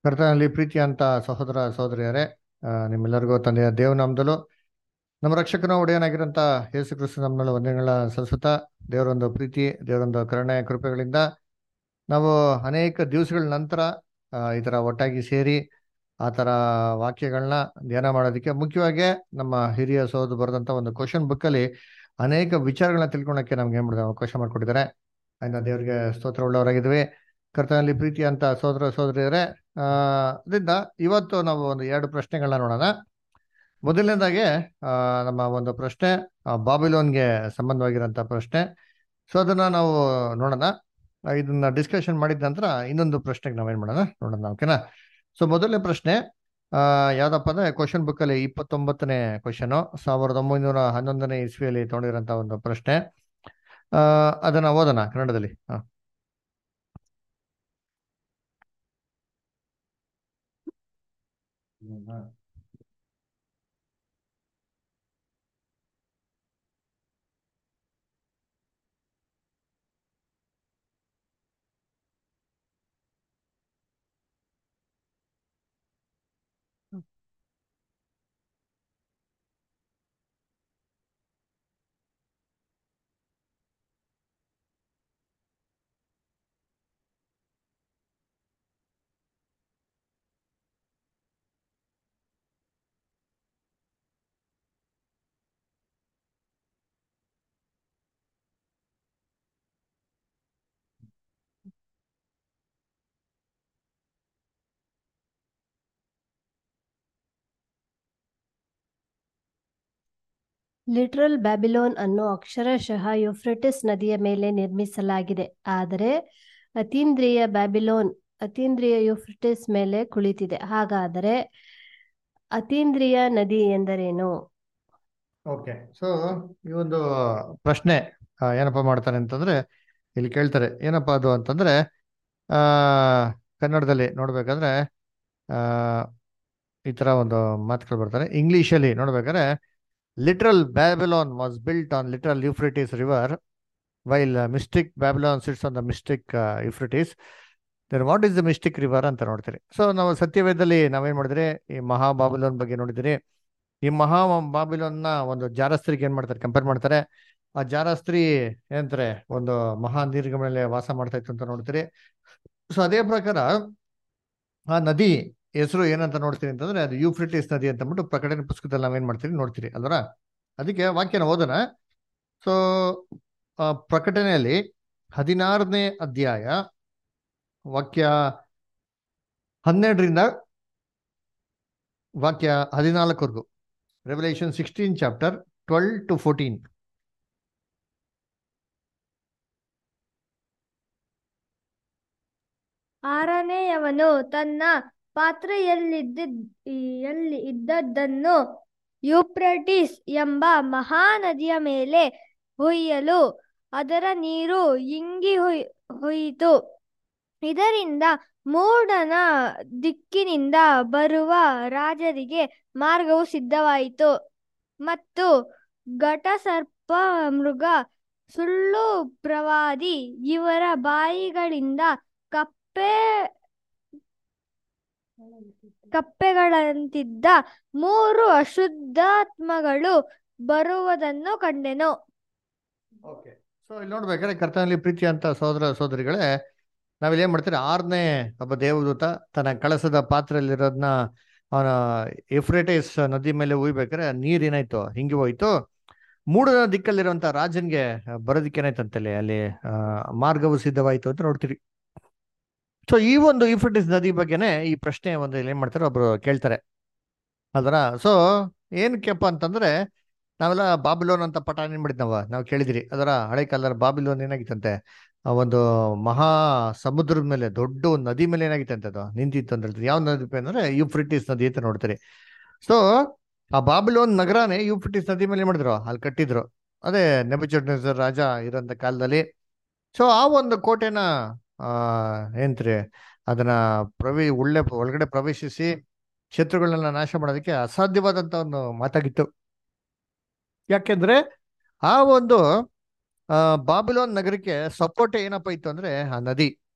ಕರ್ತನಲ್ಲಿ ಪ್ರೀತಿ ಅಂತ ಸಹೋದರ ಸಹೋದರಿಯರೇ ಆ, ನಿಮ್ಮೆಲ್ಲರಿಗೂ ತಂದೆಯ ದೇವನಾಮದಲ್ಲೂ ನಮ್ಮ ರಕ್ಷಕನ ಒಡೆಯನಾಗಿರೋಂಥ ಯೇಸು ಕ್ರಿಸ್ತು ನಮ್ಮಲ್ಲಿ ವಂದನೆಗಳ ಸಲ್ಲಿಸುತ್ತ ದೇವರೊಂದು ಪ್ರೀತಿ ದೇವರೊಂದು ಕರುಣೆ ಕೃಪೆಗಳಿಂದ ನಾವು ಅನೇಕ ದಿವಸಗಳ ನಂತರ ಆ, ಈ ಥರ ಒಟ್ಟಾಗಿ ಸೇರಿ ಆ ಥರ ವಾಕ್ಯಗಳನ್ನ ಧ್ಯಾನ ಮಾಡೋದಕ್ಕೆ ಮುಖ್ಯವಾಗಿ ನಮ್ಮ ಹಿರಿಯ ಸೋದು ಬರೆದಂಥ ಒಂದು ಕ್ವಶನ್ ಬುಕ್ಕಲ್ಲಿ ಅನೇಕ ವಿಚಾರಗಳನ್ನ ತಿಳ್ಕೊಳಕ್ಕೆ ನಮ್ಗೆ ಏನು ಮಾಡಿದೆ ಅವಕಾಶ ಮಾಡಿಕೊಟ್ಟಿದ್ದಾರೆ ಅದನ್ನ ದೇವರಿಗೆ ಸ್ತೋತ್ರ ಉಳ್ಳವರಾಗಿದ್ವಿ ಕರ್ತನಲ್ಲಿ ಪ್ರೀತಿ ಅಂತ ಸೋದರ ಸೋದರಿಯರೇ ಆ ಅದರಿಂದ ಇವತ್ತು ನಾವು ಒಂದು ಎರಡು ಪ್ರಶ್ನೆಗಳನ್ನ ನೋಡೋಣ ಮೊದಲನೇದಾಗಿ ಆ, ನಮ್ಮ ಒಂದು ಪ್ರಶ್ನೆ ಆ, ಬಾಬಿಲೋನ್ಗೆ ಸಂಬಂಧವಾಗಿರೋಂಥ ಪ್ರಶ್ನೆ ಸೊ ಅದನ್ನ ನಾವು ನೋಡೋಣ ಆ, ಇದನ್ನ ಡಿಸ್ಕಷನ್ ಮಾಡಿದ ನಂತರ ಇನ್ನೊಂದು ಪ್ರಶ್ನೆಗೆ ನಾವೇನ್ ಮಾಡೋಣ ನೋಡೋಣ ಓಕೆನಾ ಸೊ ಮೊದಲನೇ ಪ್ರಶ್ನೆ ಆ ಯಾವ್ದಪ್ಪ ಅಂದ್ರೆ ಕ್ವಶನ್ ಬುಕ್ ಅಲ್ಲಿ ಇಪ್ಪತ್ತೊಂಬತ್ತನೇ ಕ್ವಶನ್ ಸಾವಿರದ ಒಂಬೈನೂರ ಹನ್ನೊಂದನೇ ಇಸ್ವಿಯಲ್ಲಿ ತಗೊಂಡಿರೋಂಥ ಒಂದು ಪ್ರಶ್ನೆ ಆ ಅದನ್ನ ಓದೋಣ ಕನ್ನಡದಲ್ಲಿ ಹಾ ಲಿಟ್ರಲ್ ಬ್ಯಾಬಿಲೋನ್ ಅನ್ನು ಅಕ್ಷರಶಃ ಯುಫ್ರೆಟಿಸ್ ನದಿಯ ಮೇಲೆ ನಿರ್ಮಿಸಲಾಗಿದೆ ಆದರೆ ಅತೀಂದ್ರಿಯ ಬ್ಯಾಬಿಲೋನ್ ಅತೀಂದ್ರಿಯ ಯುಫ್ರೆಟಿಸ್ ಮೇಲೆ ಕುಳಿತಿದೆ ಹಾಗಾದರೆ ಅತೀಂದ್ರಿಯ ನದಿ ಎಂದರೇನು ಓಕೆ ಸೊ ಈ ಒಂದು ಪ್ರಶ್ನೆ ಆ, ಏನಪ್ಪ ಮಾಡ್ತಾರೆ ಅಂತಂದ್ರೆ ಇಲ್ಲಿ ಕೇಳ್ತಾರೆ ಏನಪ್ಪ ಅದು ಅಂತಂದ್ರೆ ಆ ಕನ್ನಡದಲ್ಲಿ ನೋಡ್ಬೇಕಾದ್ರೆ ಆ ಈ ತರ ಒಂದು ಮಾತುಗಳು ಬರ್ತಾರೆ ಇಂಗ್ಲಿಷಲ್ಲಿ ನೋಡ್ಬೇಕಾದ್ರೆ literal Babylon was built on literal Euphrates river while mystic Babylon sits on the mystic Euphrates then what is the mystic river ಅಂತ ನೋಡ್ತೀರಿ ಸೊ ನಾವು ಸತ್ಯವೇದದಲ್ಲಿ ನಾವೇನ್ ಮಾಡಿದ್ರಿ ಈ ಮಹಾ ಬಾಬಿಲೋನ್ ಬಗ್ಗೆ ನೋಡಿದಿರಿ ಈ ಮಹಾ ಬಾಬಿಲೋನ್ನ ಒಂದು ಜಾರಸ್ತ್ರಿಗೆ ಏನ್ ಮಾಡ್ತಾರೆ ಕಂಪೇರ್ ಮಾಡ್ತಾರೆ ಆ ಜಾರಸ್ತ್ರಿ ಏನಂತಾರೆ ಒಂದು ಮಹಾ ನೀರಿನ ಮೇಲೆ ವಾಸ ಮಾಡ್ತಾ ಇತ್ತು ಅಂತ ನೋಡ್ತೀರಿ ಸೊ ಅದೇ ಪ್ರಕಾರ ಆ ನದಿ ಹೆಸರು ಏನಂತ ನೋಡ್ತೀರಿ ಅಂತಂದ್ರೆ ಅದು ಯೂಫ್ರಿಟಿಸ್ ನದಿ ಅಂತ ಅಂದ್ಬಿಟ್ಟು ಪ್ರಕಟಣೆ ಪುಸ್ತಕದಲ್ಲಿ ನಾವೇನ್ ಮಾಡ್ತೀರಿ ನೋಡ್ತೀರಿ ಅಲ್ವರ ಅದಕ್ಕೆ ವಾಕ್ಯನ ಓದೋಣ ಸೊ ಪ್ರಕಟಣೆಯಲ್ಲಿ ಹದಿನಾರನೇ ಅಧ್ಯಾಯ ವಾಕ್ಯ ಹನ್ನೆರಡರಿಂದ ವಾಕ್ಯ ಹದಿನಾಲ್ಕವರೆಗೂ Revelation sixteen chapter twelve to fourteen ಆರನೆಯವನು ತನ್ನ ಪಾತ್ರೆಯಲ್ಲಿದ್ದ ಯಲ್ಲಿ ಇದ್ದದ್ದನ್ನು ಯೂಪ್ರಟಿಸ್ ಎಂಬ ಮಹಾನದಿಯ ಮೇಲೆ ಹೊಯ್ಯಲು ಅದರ ನೀರು ಇಂಗಿ ಹೊಯ್ ಹೋಯಿತು ಇದರಿಂದ ಮೂಡನ ದಿಕ್ಕಿನಿಂದ ಬರುವ ರಾಜರಿಗೆ ಮಾರ್ಗವು ಸಿದ್ಧವಾಯಿತು ಮತ್ತು ಘಟಸರ್ಪ ಮೃಗ ಸುಳ್ಳು ಪ್ರವಾದಿ ಇವರ ಬಾಯಿಗಳಿಂದ ಕಪ್ಪೆ ಕಪ್ಪೆಗಳಂತಿದ್ದ ಮೂರು ಅಶುದ್ಧಾತ್ಮಗಳು ಬರುವುದನ್ನು ಕಂಡೆನು ಓಕೆ ಸೊ ಇಲ್ಲಿ ನೋಡ್ಬೇಕಾದ್ರೆ ಕರ್ತನಲ್ಲಿ ಪ್ರೀತಿ ಅಂತ ಸೋದರ ಸೋದರಿಗಳೇ ನಾವಿಲ್ಲಿ ಏನ್ ಮಾಡ್ತೀರಿ ಆರನೇ ಒಬ್ಬ ದೇವದೂತ ತನ್ನ ಕಳಸದ ಪಾತ್ರೆಯಲ್ಲಿರೋದನ್ನ ಅವನ ಎಫ್ರೇಟೈಸ್ ನದಿ ಮೇಲೆ ಉಯ್ಬೇಕಾದ್ರೆ ನೀರ್ ಏನಾಯ್ತು ಹಿಂಗೆ ಹೋಯ್ತು ಮೂಡನ ದಿಕ್ಕಲ್ಲಿರುವಂತ ರಾಜನ್ಗೆ ಬರೋದಿಕ್ಕೆ ಏನಾಯ್ತಂತಲ್ಲಿ ಅಲ್ಲಿ ಆ, ಮಾರ್ಗವು ಸಿದ್ಧವಾಯ್ತು ಅಂತ ನೋಡ್ತೀರಿ ಸೊ ಈ ಒಂದು ಯುಫ್ರೆಟಿಸ್ ನದಿ ಬಗ್ಗೆನೇ ಈ ಪ್ರಶ್ನೆ ಒಂದು ಇಲ್ಲಿ ಏನ್ ಮಾಡ್ತಾರೆ ಒಬ್ರು ಕೇಳ್ತಾರೆ ಅದರ ಸೊ ಏನಕ್ಕೆಪ್ಪ ಅಂತಂದ್ರೆ ನಾವೆಲ್ಲ ಬಾಬಿಲೋನ್ ಅಂತ ಪಟ ಏನ್ ಮಾಡಿದ್ ನಾವ ನಾವು ಕೇಳಿದಿರಿ ಅದರ ಹಳೆ ಕಾಲದ ಬಾಬಿಲೋನ್ ಏನಾಗಿತ್ತಂತೆ ಆ ಒಂದು ಮಹಾ ಸಮುದ್ರದ ಮೇಲೆ ದೊಡ್ಡ ಒಂದು ನದಿ ಮೇಲೆ ಏನಾಗಿತ್ತಂತೆ ಅದು ನಿಂತಿತ್ತು ಅಂತ ಹೇಳ್ತೀವಿ ಯಾವ ನದಿ ಅಂದ್ರೆ ಯುಫ್ರಿಟಿಸ್ ನದಿ ಅಂತ ನೋಡ್ತೀರಿ ಸೊ ಆ ಬಾಬಿಲೋನ್ ನಗರನೇ ಯುಫ್ರಿಟಿಸ್ ನದಿ ಮೇಲೆ ಏನ್ ಮಾಡಿದ್ರು ಅಲ್ಲಿ ಕಟ್ಟಿದ್ರು ಅದೇ ನೆಬುಚಡ್ನೆಸರ್ ರಾಜ ಇರೋಂಥ ಕಾಲದಲ್ಲಿ ಸೊ ಆ ಒಂದು ಕೋಟೆನ ಆ ಏನ್ತ್ರಿ ಅದನ್ನ ಪ್ರವೇ ಒಳ್ಳೆ ಒಳಗಡೆ ಪ್ರವೇಶಿಸಿ ಶತ್ರುಗಳನ್ನೆಲ್ಲ ನಾಶ ಮಾಡೋದಕ್ಕೆ ಅಸಾಧ್ಯವಾದಂತ ಒಂದು ಮಾತಾಗಿತ್ತು ಯಾಕೆಂದ್ರೆ ಆ ಒಂದು ಆ ಬಾಬಿಲೋನ್ ನಗರಕ್ಕೆ ಸಪೋರ್ಟ್ ಏನಪ್ಪ ಇತ್ತು ಅಂದ್ರೆ ಆ ನದಿ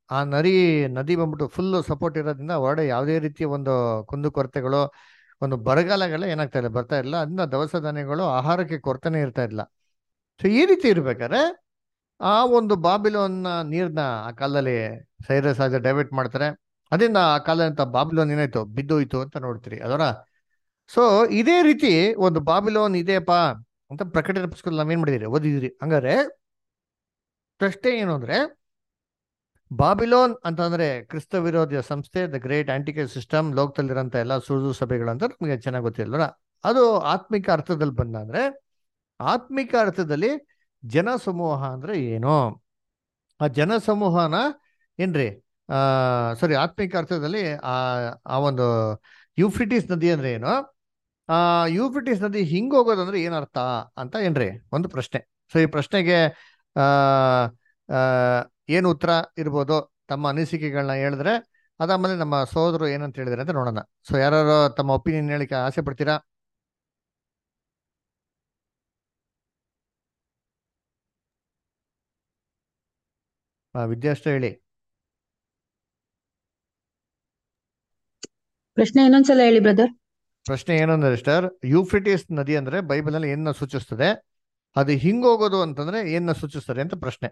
ಆ ನರಿ ನದಿ ಬಂದ್ಬಿಟ್ಟು ಫುಲ್ ಸಪೋರ್ಟ್ ಇರೋದ್ರಿಂದ ಹೊರಡೆ ಯಾವುದೇ ರೀತಿಯ ಒಂದು ಕುಂದುಕೊರತೆಗಳು ಒಂದು ಬರಗಾಲಗಳು ಏನಾಗ್ತಾ ಇಲ್ಲ ಬರ್ತಾ ಇಲ್ಲ ಅದನ್ನ ದವಸ ಧಾನ್ಯಗಳು ಆಹಾರಕ್ಕೆ ಕೊರತೆನೇ ಇರ್ತಾ ಇಲ್ಲ ಸೊ ಈ ರೀತಿ ಇರ್ಬೇಕಾದ್ರೆ ಆ ಒಂದು ಬಾಬಿಲೋನ್ನ ನೀರ್ನ ಆ ಕಾಲದಲ್ಲಿ ಸೈರಸ್ ಆಗ ಡೈವರ್ಟ್ ಮಾಡ್ತಾರೆ ಅದರಿಂದ ಆ ಕಾಲದಂತ ಬಾಬಿಲೋನ್ ಏನಾಯ್ತು ಬಿದ್ದೋಯ್ತು ಅಂತ ನೋಡ್ತೀರಿ ಅದರ ಸೊ ಇದೇ ರೀತಿ ಒಂದು ಬಾಬಿಲೋನ್ ಇದೆಯಪ್ಪ ಅಂತ ಪ್ರಕಟಣೆ ಪುಸ್ತಕದಲ್ಲಿ ನಾವೇನ್ ಮಾಡಿದಿರಿ ಓದಿದಿರಿ ಹಂಗಾರೆ ಪ್ರಶ್ನೆ ಏನು ಅಂದ್ರೆ ಬಾಬಿಲೋನ್ ಅಂತಂದ್ರೆ ಕ್ರಿಸ್ತ ವಿರೋಧಿಯ ಸಂಸ್ಥೆ ದ ಗ್ರೇಟ್ ಆಂಟಿಕಲ್ ಸಿಸ್ಟಮ್ ಲೋಕದಲ್ಲಿರೋಂಥ ಎಲ್ಲ ಸುಳ್ಳು ಸಭೆಗಳಂತ ನಮಗೆ ಚೆನ್ನಾಗಿ ಗೊತ್ತಿಲ್ಲ ಅದು ಆತ್ಮಿಕ ಅರ್ಥದಲ್ಲಿ ಬಂದಂದ್ರೆ ಆತ್ಮಿಕ ಅರ್ಥದಲ್ಲಿ ಜನ ಸಮೂಹ ಅಂದ್ರೆ ಏನು ಆ ಜನ ಸಮೂಹನ ಏನ್ರಿ ಆ ಸಾರಿ ಆತ್ಮಿಕ ಅರ್ಥದಲ್ಲಿ ಆ ಆ ಒಂದು ಯೂಫ್ರಿಟಿಸ್ ನದಿ ಅಂದ್ರೆ ಏನು ಆ ಯೂಫ್ರಿಟಿಸ್ ನದಿ ಹಿಂಗ್ ಹೋಗೋದಂದ್ರೆ ಏನ್ ಅರ್ಥ ಅಂತ ಏನ್ರಿ ಒಂದು ಪ್ರಶ್ನೆ ಸೊ ಈ ಪ್ರಶ್ನೆಗೆ ಆ ಆ ಏನು ಉತ್ತರ ಇರ್ಬೋದು ತಮ್ಮ ಅನಿಸಿಕೆಗಳನ್ನ ಹೇಳಿದ್ರೆ ಅದಾದ್ಮೇಲೆ ನಮ್ಮ ಸೋದರು ಏನಂತ ಹೇಳಿದ್ರೆ ಅಂತ ನೋಡೋಣ ಸೊ ಯಾರು ತಮ್ಮ ಒಪಿನಿಯನ್ ಹೇಳಿಕೆ ಆಸೆ ಪಡ್ತೀರಾ ಆ, ವಿದ್ಯಾಶ್ರೀ ಹೇಳಿ ಪ್ರಶ್ನೆ ಇನ್ನೊಂದ್ಸಲ ಹೇಳಿ ಬ್ರದರ್ ಪ್ರಶ್ನೆ ಏನಂದ್ರೆ ಸ್ಟರ್ ಯೂಫ್ರಿಟಿಸ್ ನದಿ ಅಂದ್ರೆ ಬೈಬಲ್ ಅಲ್ಲಿ ಏನ ಸೂಚಿಸ್ತದೆ ಅದು ಹಿಂಗ್ ಹೋಗೋದು ಅಂತಂದ್ರೆ ಏನ ಸೂಚಿಸ್ತದೆ ಅಂತ ಪ್ರಶ್ನೆ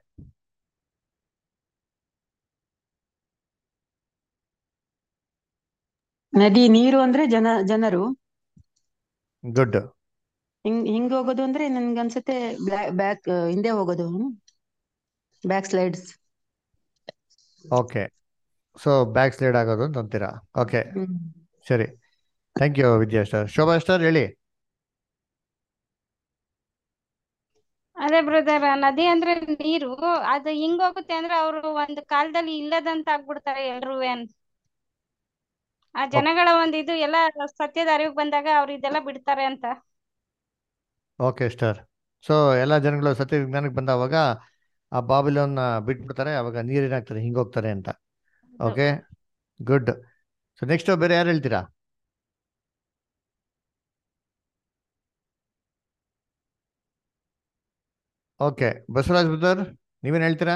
ನದಿ ನೀರು ಅಂದ್ರೆ ಜನ ಜನರು ಗುಡ್ ಹಿಂಗ್ ಹಿಂಗ್ ಹೋಗೋದು ಅಂದ್ರೆ ನನ್ಗನ್ಸುತ್ತೆ ಬ್ಯಾಕ್ ಹಿಂದೆ ಹೋಗೋದು back slides okay so back slide ಆಗೋದು ಅಂತ ಅಂತೀರಾ ಓಕೆ ಸರಿ thank you Vidya sister Shobha sister ಹೇಳಿ ಅದೇ ಬ್ರದರ್ ನದಿ ಅಂದ್ರೆ ನೀರು ಅದು ಹಿಂಗ್ ಹೋಗುತ್ತೆ ಅಂದ್ರೆ ಅವರು ಒಂದು ಕಾಲದಲ್ಲಿ ಇಲ್ಲದಂತ ಆಗ್ಬಿಡ್ತಾರೆ ಎಲ್ರೂ ಆ ಜನಗಳ ಒಂದು ಇದು ಎಲ್ಲ ಸತ್ಯದ ಅರಿವು ಬಂದಾಗ ಅವ್ರು ಇದೆಲ್ಲ ಬಿಡ್ತಾರೆ ಅಂತ ಓಕೆ ಸ್ಟಾರ್ ಸೊ ಎಲ್ಲ ಜನಗಳು ಸತ್ಯ ವಿಜ್ಞಾನಕ್ಕೆ ಬಂದವಾಗ ಆ ಬಾಬಿಲೋನ್ನ ಬಿಟ್ಬಿಡ್ತಾರೆ ಅವಾಗ ನೀರೇನಾಗ್ತದೆ ಹಿಂಗ್ ಹೋಗ್ತಾರೆ ಅಂತ ಓಕೆ ಗುಡ್ ಸೊ ನೆಕ್ಸ್ಟ್ ಬೇರೆ ಯಾರು ಹೇಳ್ತೀರಾ ಓಕೆ ಬಸವರಾಜ್ ಬ್ರದರ್ ನೀವೇನ್ ಹೇಳ್ತೀರಾ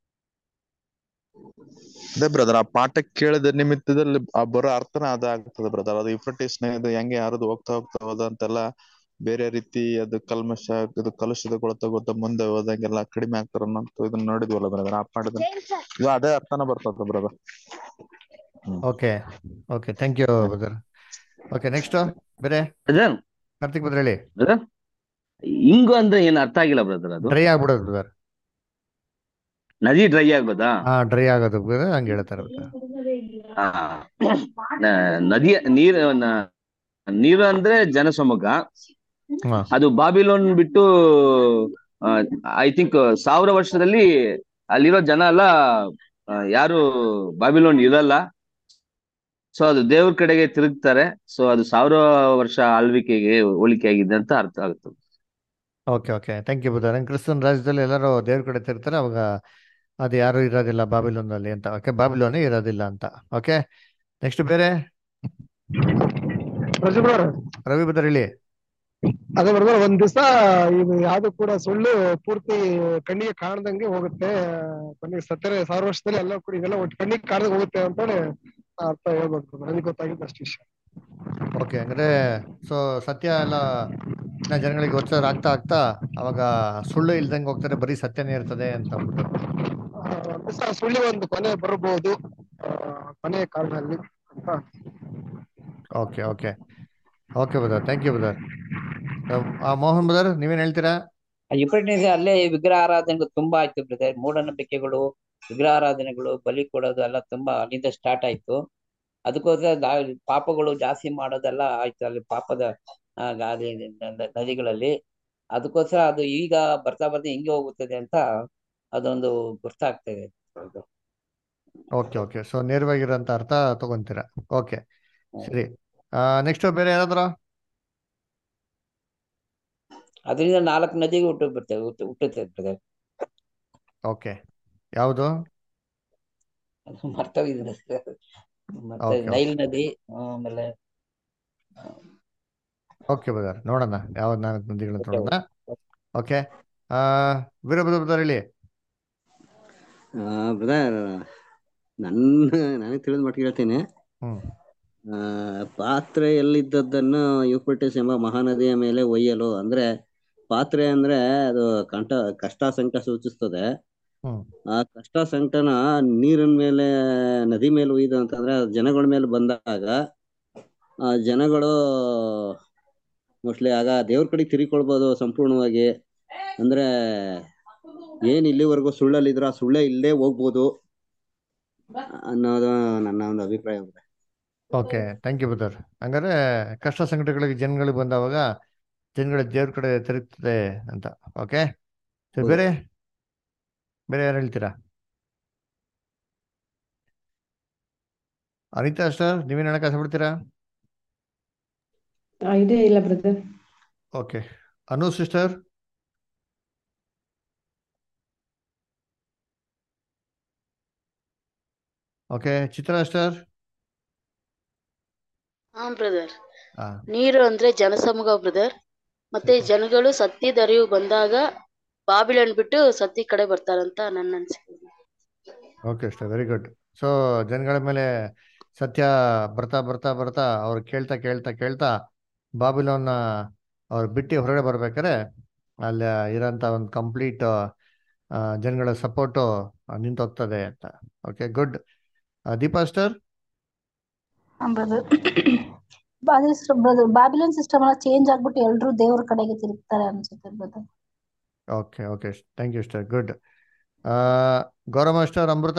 ಅದೇ ಬ್ರದರ್ ಆ ಪಾಠ ಕೇಳಿದ ನಿಮಿತ್ತದಲ್ಲಿ ಆ ಬರೋ ಅರ್ಥನ ಅದಾಗ್ತದೆ ಬ್ರದರ್ ಅದು ಇಫ್ರಟಿಸ್ ಇದು ಹೆಂಗೆ ಯಾರದು ಹೋಗ್ತಾ ಹೋಗ್ತಾ ಹೋದಂತೆಲ್ಲ ಬೇರೆ ರೀತಿ ಅದು ಕಲ್ಮಶ ಇದು ಕಲುಷಿತಗೊಳ್ತಾ ಗೊತ್ತಾ ಮುಂದೆ ಹೋದಂಗೆಲ್ಲ ಕಡಿಮೆ ಆಗ್ತಾರ ಅನ್ನೋಂತ ಇದನ್ನ ನೋಡಿದ್ವಲ್ಲ ಬ್ರದರ್ ಆ ಪಾಠದ ಇದು ಅದೇ ಅರ್ಥನ ಬರ್ತದ brother okay okay thank you brother okay next ಬೇರೆ ಬ್ರದರ್ ಕಾರ್ತಿಕ್ ಬ್ರದರ್ ಹೇಳಿ ಬ್ರದರ್ ಹಿಂಗು ಅಂದ್ರೆ ಏನ್ ಅರ್ಥ ಆಗಿಲ್ಲ ಬ್ರದರ್ ಅದು ಡ್ರೈ ಆಗ್ಬಿಡೋದು ಬ್ರದರ್ ನದಿ ಡ್ರೈ ಆಗೋದಾ ಹಾ ಡ್ರೈ ಆಗೋದು brother, ಹಂಗೆ ಹೇಳ್ತಾರೆ brother. ಆ, ನ- ನದಿಯ ನೀರು ನ- ನೀರು ಅಂದ್ರೆ ಜನಸಮೂಹ ಹಾ ಅದು ಬಾಬಿಲೋನ್ ಬಿಟ್ಟು ಐ ಥಿಂಕ್ ಸಾವಿರ ವರ್ಷದಲ್ಲಿ ಅಲ್ಲಿರೋ ಜನ ಎಲ್ಲ ಆ, ಯಾರು ಬಾಬಿಲೋನ್ ಇರಲ್ಲ ಸೊ ಅದು ದೇವ್ರ ಕಡೆಗೆ ತಿರುಗ್ತಾರೆ ಸೊ ಅದು ಸಾವಿರ ವರ್ಷ ಆಳ್ವಿಕೆಗೆ ಹೋಲಿಕೆ ಆಗಿದೆ ಅಂತ ಅರ್ಥ ಆಗುತ್ತೆ okay okay thank you brother ಕ್ರಿಸ್ತನ್ ರಾಜ್ಯದಲ್ಲಿ ಎಲ್ಲರೂ ದೇವ್ರ ಕಡೆ ತಿರ್ತಾರೆ ಅವಾಗ ಅದು ಯಾರು ಇರೋದಿಲ್ಲ ಬಾಬಿಲೋನಲ್ಲಿ ಅಂತ ಓಕೆ ಬಾಬಿಲೋನೇ ಇರೋದಿಲ್ಲ ಅಂತ ಓಕೆ ನೆಕ್ಸ್ಟ್ ಬೇರೆ ಪ್ರಜೆಗಳವ್ರೆ ರವಿ ಬ್ರದರ್ ಹೇಳಿ ಅದೇ ಬರ್ತಾರೆ ಒಂದ್ ದಿವಸ ಇದು ಯಾವ್ದು ಕೂಡ ಸುಳ್ಳು ಪೂರ್ತಿ ಕಣ್ಣಿಗೆ ಕಾಣದಂಗೆ ಹೋಗುತ್ತೆ ಕಣ್ಣಿಗೆ ಸತ್ಯರೆ ಸಾವಿರ ವರ್ಷದಲ್ಲಿ ಎಲ್ಲ ಕೂಡ ಇದೆಲ್ಲ ಒಟ್ಟು ಕಣ್ಣಿಗೆ ಕಾಣದಂಗೆ ಹೋಗುತ್ತೆ ಅಂತೇಳಿ ಆ ಅರ್ಥ ಹೇಳ್ಬೇಕು ನನಗೆ ಗೊತ್ತಾಗಿದ್ದು ಅಷ್ಟು ವಿಷಯ ಓಕೆ ಅಂದ್ರೆ ಸೊ ಸತ್ಯ ಎಲ್ಲ ಇನ್ನ ಜನಗಳಿಗೆ ಗೊತ್ತಾರ ಆಗ್ತಾ ಆಗ್ತಾ ಅವಾಗ ಸುಳ್ಳು ಇಲ್ದಂಗೆ ಹೋಗ್ತಾರೆ ಬರೀ ಸತ್ಯನೇ ಇರ್ತದೆ ಅಂತ ಅಂದ್ಬಿಟ್ಟು ಆ, ಒಂದ್ ದಿವಸ ಸುಳ್ಳಿ ಒಂದು ಕೊನೆ ಬರಬಹುದು ಕೊನೆಯ ಕಾಲದಲ್ಲಿ ಅಂತ okay okay okay brother thank you brother Mohan brother ನೀವೇನ್ ಹೇಳ್ತೀರಾ ಯುಪ್ರಟಿಸ್ ಅಲ್ಲೇ ವಿಗ್ರಹ ಆರಾಧನೆಗಳು ತುಂಬಾ ಆಯ್ತು ಬ್ರದರ್ ಮೂಢನಂಬಿಕೆಗಳು ವಿಗ್ರಹ ಆರಾಧನೆಗಳು ಬಲಿ ಕೊಡೋದು ಎಲ್ಲ ತುಂಬಾ ಅಲ್ಲಿಂದ ಸ್ಟಾರ್ಟ್ ಆಯ್ತು ಅದಕ್ಕೋಸ್ಕರ ದಾ- ಪಾಪಗಳು ಜಾಸ್ತಿ ಮಾಡೋದೆಲ್ಲ ಆಯ್ತು ಅಲ್ಲಿ ಪಾಪದ ಆ, ಗಾಳಿ ನ- ನದಿಗಳಲ್ಲಿ ಅದಕ್ಕೋಸ್ಕರ ಅದು ಈಗ ಬರ್ತಾ ಬರ್ತಾ ಹಿಂಗೆ ಹೋಗುತ್ತದೆ ಅಂತ ಅದೊಂದು ಗೊತ್ತಾಗ್ತದೆ ಓಕೆ ಓಕೆ ಸೊ ನೇರವಾಗಿರೋಂಥ ಅರ್ಥ ತಗೊಂತೀರಾ ಓಕೆ ಸರಿ ನೆಕ್ಸ್ಟ್ ಬೇರೆ ಯಾರಾದ್ರು ಅದರಿಂದ ನಾಲ್ಕು ನದಿಗೆ ಹುಟ್ಟು ಬರ್ತವೆ ಹುಟ್ಟು ಹುಟ್ಟುತ್ತೆ ಬ್ರದರ್ ಓಕೆ ಯಾವುದು ಮರ್ತೋಗಿದ್ದೀನಿ sir. ಮತ್ತೆ Okay, okay. ನೈಲ್ ನದಿ ಆಮೇಲೆ ಓಕೆ ಬ್ರದರ್ ನೋಡೋಣ ಯಾವ ನಾಲ್ಕು ನದಿಗಳು ಅಂತ ನೋಡೋಣ ಓಕೆ ವೀರಭದ್ರ ಬ್ರದರ್ ಹೇಳಿ ಬ್ರದರ್ ನನ್ನ ನನಗೆ ತಿಳಿದ ಮಟ್ಟಿಗೆ ಹೇಳ್ತೀನಿ ಹ್ಮ್ ಆ, ಪಾತ್ರೆಯಲ್ಲಿದ್ದದ್ದನ್ನು ಯೂಫ್ರಟಿಸ್ ಎಂಬ ಮಹಾನದಿಯ ಮೇಲೆ ಒಯ್ಯಲು ಅಂದ್ರೆ ಪಾತ್ರೆ ಅಂದ್ರೆ ಅದು ಕಂಠ ಕಷ್ಟ ಸಂಕಟ ಸೂಚಿಸ್ತದೆ ಹ್ಮ್ ಆ ಕಷ್ಟ ಸಂಕಟನ ನೀರಿನ ಮೇಲೆ ನದಿ ಮೇಲೆ ಒಯ್ದು ಅಂತಂದ್ರೆ ಅದು ಜನಗಳ ಮೇಲೆ ಬಂದಾಗ ಆ ಜನಗಳು ಮೋಸ್ಟ್ಲಿ ಆಗ ದೇವ್ರ ಕಡೆ ತಿರುಗಿಕೊಳ್ಬೋದು ಸಂಪೂರ್ಣವಾಗಿ ಅಂದ್ರೆ ಏನ್ ಇಲ್ಲಿವರೆಗೂ ಸುಳ್ಳಲ್ಲಿದ್ರು ಆ ಸುಳ್ಳೇ ಇಲ್ಲೇ ಹೋಗ್ಬೋದು ಅನ್ನೋದು ನನ್ನ ಒಂದು ಅಭಿಪ್ರಾಯ ಓಕೆ ಥ್ಯಾಂಕ್ ಯು ಬ್ರದರ್ ಹಂಗಾರೆ ಕಷ್ಟ ಸಂಕಟಗಳಿಗೆ ಜನಗಳಿಗೆ ಬಂದವಾಗ ಜನಗಳ ದೇವ್ರ ಕಡೆ ತಿರುಗ್ತದೆ ಅಂತ ಓಕೆ ಹೌದು. ಬೇರೆ ಬೇರೆ ಯಾರು ಹೇಳ್ತೀರಾ ಅನಿತಾ ಸರ್ ನೀವೇನು ಹೇಳಕ್ ಆಸೆಪಡ್ತೀರಾ ಐಡಿಯಾ ಇಲ್ಲ brother okay Anu sister okay Chitra sister ಹಾ ಬ್ರದರ್ ಹಾ ನೀರು ಅಂದ್ರೆ ಜನಸಮೂಹ ಬ್ರದರ್ ಮತ್ತೆ ಜನಗಳು ಸತ್ಯದ ಅರಿವು ಬಂದಾಗ ಬಾಬಿಲನ್ ಬಿಟ್ಟು ಸತ್ಯ ಕಡೆ ಬರ್ತಾರಂತ ನನ್ನ ಅನ್ಸಿಕೆ ಓಕೆ ಅಷ್ಟೇ ವೆರಿ ಗುಡ್ ಸೊ ಜನಗಳ ಮೇಲೆ ಸತ್ಯ ಬರ್ತಾ ಬರ್ತಾ ಬರ್ತಾ ಅವ್ರು ಕೇಳ್ತಾ ಕೇಳ್ತಾ ಕೇಳ್ತಾ ಬಾಬಿಲೋನ್ನ ಅವ್ರು ಬಿಟ್ಟು ಹೊರಗಡೆ ಬರ್ಬೇಕಾದ್ರೆ ಅಲ್ಲಿ ಇರೋಂಥ ಒಂದು ಕಂಪ್ಲೀಟ್ ಜನಗಳ ಸಪೋರ್ಟು ನಿಂತೋಗ್ತದೆ ಅಂತ okay good Deepa sister brother brother Babylon system ಎಲ್ಲ ಚೇಂಜ್ ಆಗ್ಬಿಟ್ಟು ಎಲ್ರು ದೇವ್ರ ಕಡೆಗೆ ತಿರುಗ್ತಾರೆ ಅನ್ಸುತ್ತೆ brother okay okay thank you sister good Gaurava sister Amrutha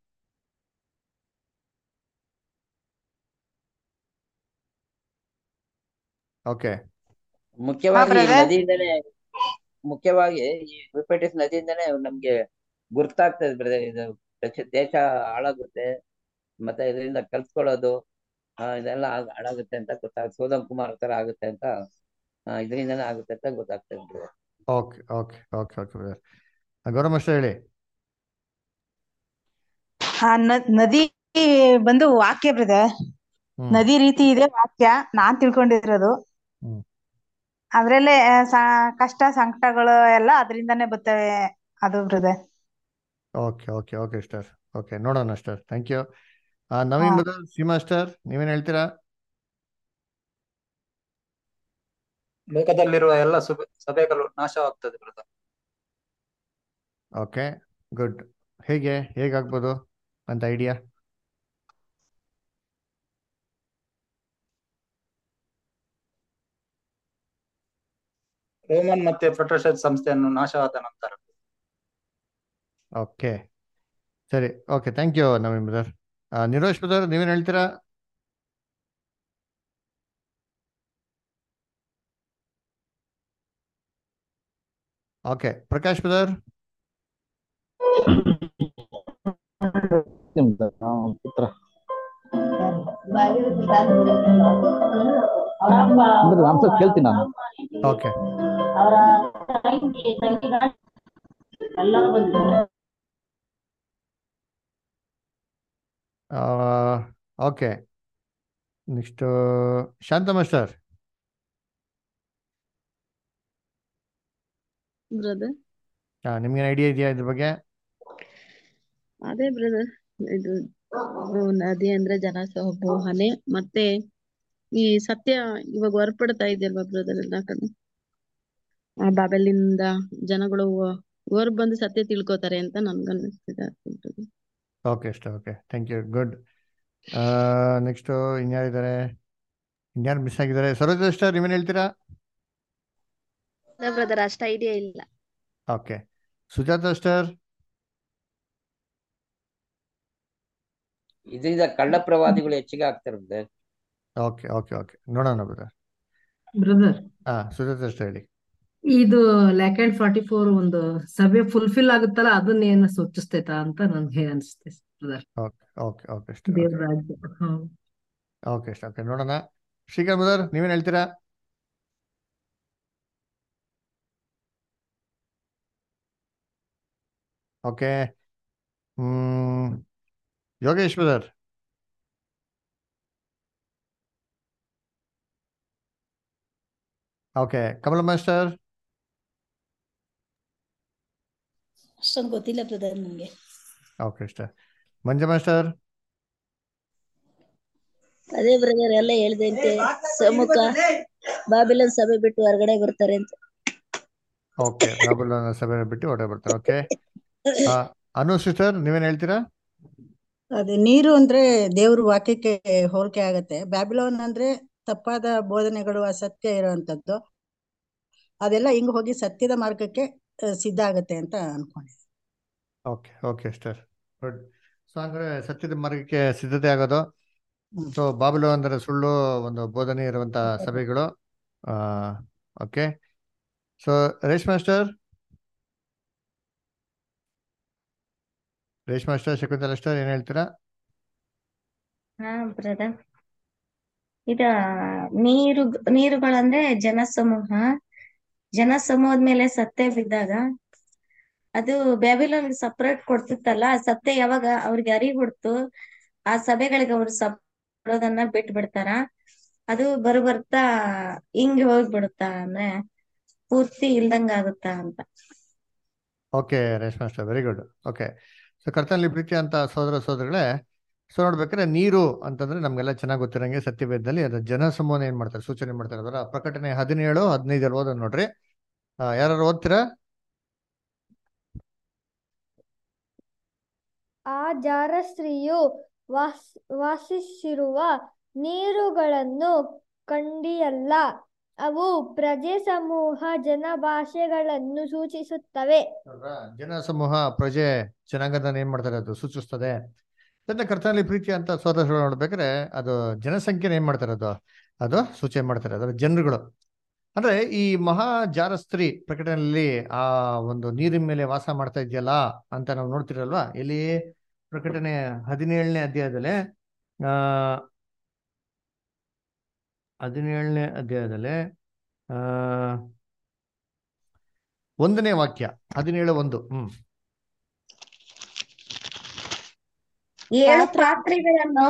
okay ಮುಖ್ಯವಾಗಿ ಈ ನದಿಯಿಂದನೇ ಮುಖ್ಯವಾಗಿ ಈ ಯುಫ್ರೇಟಿಸ್ ನದಿಯಿಂದನೇ ನಮ್ಗೆ ಗುರ್ತಾಗ್ತದೆ ಬ್ರದರ್ ಇದು ದೇಶ- ದೇಶ ಹಾಳಾಗುತ್ತೆ ಮತ್ತೆ ಇದರಿಂದ ಕಲ್ತ್ಕೊಳ್ಳೋದು ಆ, ಇದೆಲ್ಲ ಆಗ್- ಹಾಳಾಗುತ್ತೆ ಅಂತ ಗೊತ್ತಾಗುತ್ತೆ ಸೋದಮ್ ಕುಮಾರ್ ತರ ಆಗುತ್ತೆ ಅಂತ ಆ, ಇದರಿಂದನೇ ಆಗುತ್ತೆ ಅಂತ ಗೊತ್ತಾಗ್ತದೆ brother. Okay okay okay okay brother Gaurava master ಹೇಳಿ ಆ ನ- ನದಿ ಬಂದು ವಾಕ್ಯ ಬ್ರದರ್ ಹ್ಮ್ ನದಿ ರೀತಿ ಇದೆ ವಾಕ್ಯ ನಾನ್ ತಿಳ್ಕೊಂಡಿರೋದು ಹ್ಮ್ ಅದ್ರಲ್ಲೇ ಆ, ಸ- ಕಷ್ಟ ಸಂಕಟಗಳು ಎಲ್ಲ ಅದರಿಂದಾನೇ ಬರ್ತವೆ ಅದು brother okay okay okay sister okay ನೋಡೋಣ sister thank you Naveen brother Seema sister ನೀವೇನು ಹೇಳ್ತೀರಾ ಲೋಕದಲ್ಲಿರುವ ಎಲ್ಲ ಸುಬ- ಸಭೆಗಳು ನಾಶವಾಗ್ತದೆ ಬ್ರದರ್ ಓಕೆ ಗುಡ್ ಹೇಗೆ ಹೇಗಾಗ್ಬೋದು ಅಂತ ಐಡಿಯಾ ರೋಮನ್ ಮತ್ತೆ ಪ್ರೊಟೆಸ್ಟೆಂಟ್ ಸಂಸ್ಥೆಯನ್ನು ನಾಶವಾದ ನಂತರ ಓಕೆ ಸರಿ okay thank you Naveen brother Nirosh brother ನೀವೇನು ಹೇಳ್ತೀರಾ ಓಕೆ ಪ್ರಕಾಶ್ ಬ್ರದರ್ ಪುತ್ರ ಆನ್ಸರ್ ಕೇಳ್ತೀನಿ ನಾನು ಓಕೆ ಅವರ ತಾಯಿಗೆ ತಂಗಿಗ ಎಲ್ಲರೂ ಬಂದಿದ್ದಾರೆ okay next Shanthamma sir brother ನಿಮ್ಗೇನು ಐಡಿಯಾ ಇದೆಯಾ ಇದ್ರ ಬಗ್ಗೆ ಅದೇ ಬ್ರದರ್ ಇದು ಓ, ನದಿ ಅಂದ್ರೆ ಜನ ಮೋಹನೆ ಮತ್ತೆ ಈ ಸತ್ಯ ಇವಾಗ ಹೊರಪಡ್ತಾ ಇದೆಯಲ್ವಾ ಬ್ರದರ್ ಎಲ್ಲಾ ಕಡೆ ಆ ಬಾಬೆಲಿಂದ ಜನಗಳು ಹೊರ ಬಂದು ಸತ್ಯ ತಿಳ್ಕೊತಾರೆ ಅಂತ ನನ್ಗನ್ನಿಸ್ತಿದೆ brother. ಓಕೆ ಅಷ್ಟೇ okay thank you good next ಇನ್ಯಾರಿದ್ದಾರೆ ಇನ್ಯಾರು ಮಿಸ್ ಆಗಿದ್ದಾರೆ ಸರೋಜ ಸ್ಟಾರ್ ನೀವೇನು ಹೇಳ್ತೀರಾ ಬ್ರದರ್ ಅಷ್ಟ ಐಡಿಯಾ ಇಲ್ಲ ಓಕೆ ಸುಜಾತ ಸ್ಟಾರ್ ಇದರಿಂದ ಕಳ್ಳ ಪ್ರವಾದಿಗಳು ಹೆಚ್ಚಿಗೆ ಆಗ್ತಾರೆ ಬ್ರದರ್ ಓಕೆ ಓಕೆ ಓಕೆ ನೋಡೋಣ ಬ್ರದರ್ ಬ್ರದರ್ ಹಾಂ ಸುಜಾತ ಸ್ಟಾರ್ ಹೇಳಿ ಇದು ಲ್ಯಾಕ್ ಅಂಡ್ ಫಾರ್ಟಿ ಫೋರ್ ಒಂದು ಸಭೆ ಫುಲ್ಫಿಲ್ ಆಗುತ್ತಲ್ಲ ಅದನ್ನೇನು ಸೂಚಿಸ್ತೈತಾ ಅಂತ ನನ್ಗೆ ಅನಿಸುತ್ತೆ ಬ್ರದರ್ ಓಕೆ ಓಕೆ ಓಕೆ ಅಷ್ಟೇ ದೇವ್ರ ರಾಜ್ಯ ಹ್ಮ್ ಓಕೆ ಅಷ್ಟೇ ಓಕೆ ನೋಡೋಣ ಶ್ರೀಕಾಂತ್ ಬ್ರದರ್ ನೀವೇನು ಹೇಳ್ತೀರಾ ಓಕೆ ಹ್ಮ್ Yogesh brother okay Kamala master ಅಷ್ಟೊಂದು ಗೊತ್ತಿಲ್ಲ ಬ್ರದರ್ ನಂಗೆ ಓಕೆ ಅಷ್ಟೇ ಮಂಜು ಮಾಸ್ಟರ್ ಅದೇ ಬ್ರದರ್ ಎಲ್ಲ ಹೇಳ್ದಂತೆ ಸಮ್ಮುಖ ಬಾಬಿಲನ್ ಸಭೆ ಬಿಟ್ಟು ಹೊರಗಡೆ ಬರ್ತಾರೆ ಅಂತ ಓಕೆ ಬಾಬುಲೋನ ಸಭೆ ಬಿಟ್ಟು ಹೊರಗೆ ಬರ್ತಾರೆ ಓಕೆ ಅನು ಸಿಸ್ಟರ್ ನೀವೇನ್ ಹೇಳ್ತೀರಾ ಅದೇ ನೀರು ಅಂದ್ರೆ ದೇವ್ರ ವಾಕ್ಯಕ್ಕೆ ಹೋಲಿಕೆ ಆಗತ್ತೆ ಬ್ಯಾಬಿಲೋನ್ ಅಂದ್ರೆ ತಪ್ಪಾದ ಬೋಧನೆಗಳು ಅಸತ್ಯ ಇರುವಂತದ್ದು ಅದೆಲ್ಲ ಹಿಂಗ್ ಹೋಗಿ ಸತ್ಯದ ಮಾರ್ಗಕ್ಕೆ ಆ, ಸಿದ್ಧ ಆಗತ್ತೆ ಅಂತ ಅನ್ಕೊಂಡಿದ್ದೀನಿ okay okay sister good so ಅಂದ್ರೆ ಸತ್ಯದ ಮಾರ್ಗಕ್ಕೆ ಸಿದ್ಧತೆ ಆಗೋದು ಸೊ ಬಾಬುಲು ಅಂದ್ರೆ ಸುಳ್ಳು ಒಂದು ಬೋಧನೆ ಇರುವಂತ ಸಭೆಗಳು ಆ okay so Reshma master Reshma master Shakuntala master ಏನ್ ಹೇಳ್ತೀರಾ ಹಾ ಬ್ರದರ್ ಇದ ನೀರು ನೀರುಗಳಂದ್ರೆ ಜನಸಮೂಹ ಜನಸಮೂಹದ ಮೇಲೆ ಸತ್ಯ ಬಿದ್ದಾಗ ಅದು ಬ್ಯಾಬಿಲೋನ್ ಸಪರೇಟ್ ಕೊಡ್ತಿತ್ತಲ್ಲ ಆ ಸತ್ಯ ಯಾವಾಗ ಅವ್ರಿಗೆ ಅರಿವು ಹುಡ್ತು ಆ ಸಭೆಗಳಿಗೆ ಅವ್ರು ಸಪಡೋದನ್ನ ಬಿಟ್ಟು ಬಿಡ್ತಾರ ಅದು ಬರು ಬರ್ತಾ ಹಿಂಗ್ ಹೋಗ್ಬಿಡುತ್ತಾ ಅಂದ್ರೆ ಪೂರ್ತಿ ಇಲ್ದಂಗ ಆಗುತ್ತಾ ಅಂತ okay Reshma master very good okay so ಕರ್ತನಲ್ಲಿ ಪ್ರೀತಿ ಅಂತ ಸೋದರ ಸೋದರಿಗಳೇ ಸೊ ನೋಡ್ಬೇಕಾದ್ರೆ ನೀರು ಅಂತಂದ್ರೆ ನಮ್ಗೆಲ್ಲ ಚೆನ್ನಾಗಿ ಗೊತ್ತಿರಂಗೆ ಸತ್ಯವೇದದಲ್ಲಿ ಅದು ಜನಸಮೂಹ ಏನ್ ಮಾಡ್ತಾರೆ ಸೂಚನೆ ಮಾಡ್ತಾರೆ ಅದರ ಪ್ರಕಟಣೆ ಹದಿನೇಳು ಹದಿನೈದರಲ್ಲಿ ಓದೋದು ನೋಡ್ರಿ ಯಾರು ಓದ್ತೀರಾ ಆ ಜಾರ ಸ್ತ್ರೀಯು ವಾಸ್ ವಾಸಿಸಿರುವ ನೀರುಗಳನ್ನು ಕಂಡಿಯಲ್ಲ ಅವು ಪ್ರಜೆ ಸಮೂಹ ಜನಭಾಷೆಗಳನ್ನು ಸೂಚಿಸುತ್ತವೆ ನೋಡ್ರಾ? ಜನಸಮೂಹ ಪ್ರಜೆ ಜನಾಂಗದನ್ನ ಏನ್ ಮಾಡ್ತಾರೆ ಅದು ಸೂಚಿಸ್ತದೆ ತನ್ನ ಕರ್ತನಲ್ಲಿ ಪ್ರೀತಿ ಅಂತ ಸೋದರಗಳು ನೋಡ್ಬೇಕಾದ್ರೆ ಅದು ಜನಸಂಖ್ಯೆನ ಏನ್ ಮಾಡ್ತಾರೆ ಅದು ಅದು ಸೂಚನೆ ಮಾಡ್ತಾರೆ ಅದರ ಜನರುಗಳು ಅಂದ್ರೆ ಈ ಮಹಾ ಜಾರ ಸ್ತ್ರೀ ಪ್ರಕಟಣೆಯಲ್ಲಿ ಆ ಒಂದು ನೀರಿನ ಮೇಲೆ ವಾಸ ಮಾಡ್ತಾ ಇದೆಯಲ್ಲ ಅಂತ ನಾವು ನೋಡ್ತಿರಲ್ವಾ ಇಲ್ಲಿ ಪ್ರಕಟಣೆ ಹದಿನೇಳನೇ ಅಧ್ಯಾಯದಲ್ಲಿ ಆ ಹದಿನೇಳನೇ ಅಧ್ಯಾಯದಲ್ಲಿ ಆ ಒಂದನೇ ವಾಕ್ಯ ಹದಿನೇಳು ಒಂದು ಹ್ಮ್ ಏಳು ಪಾತ್ರೆಗಳನ್ನು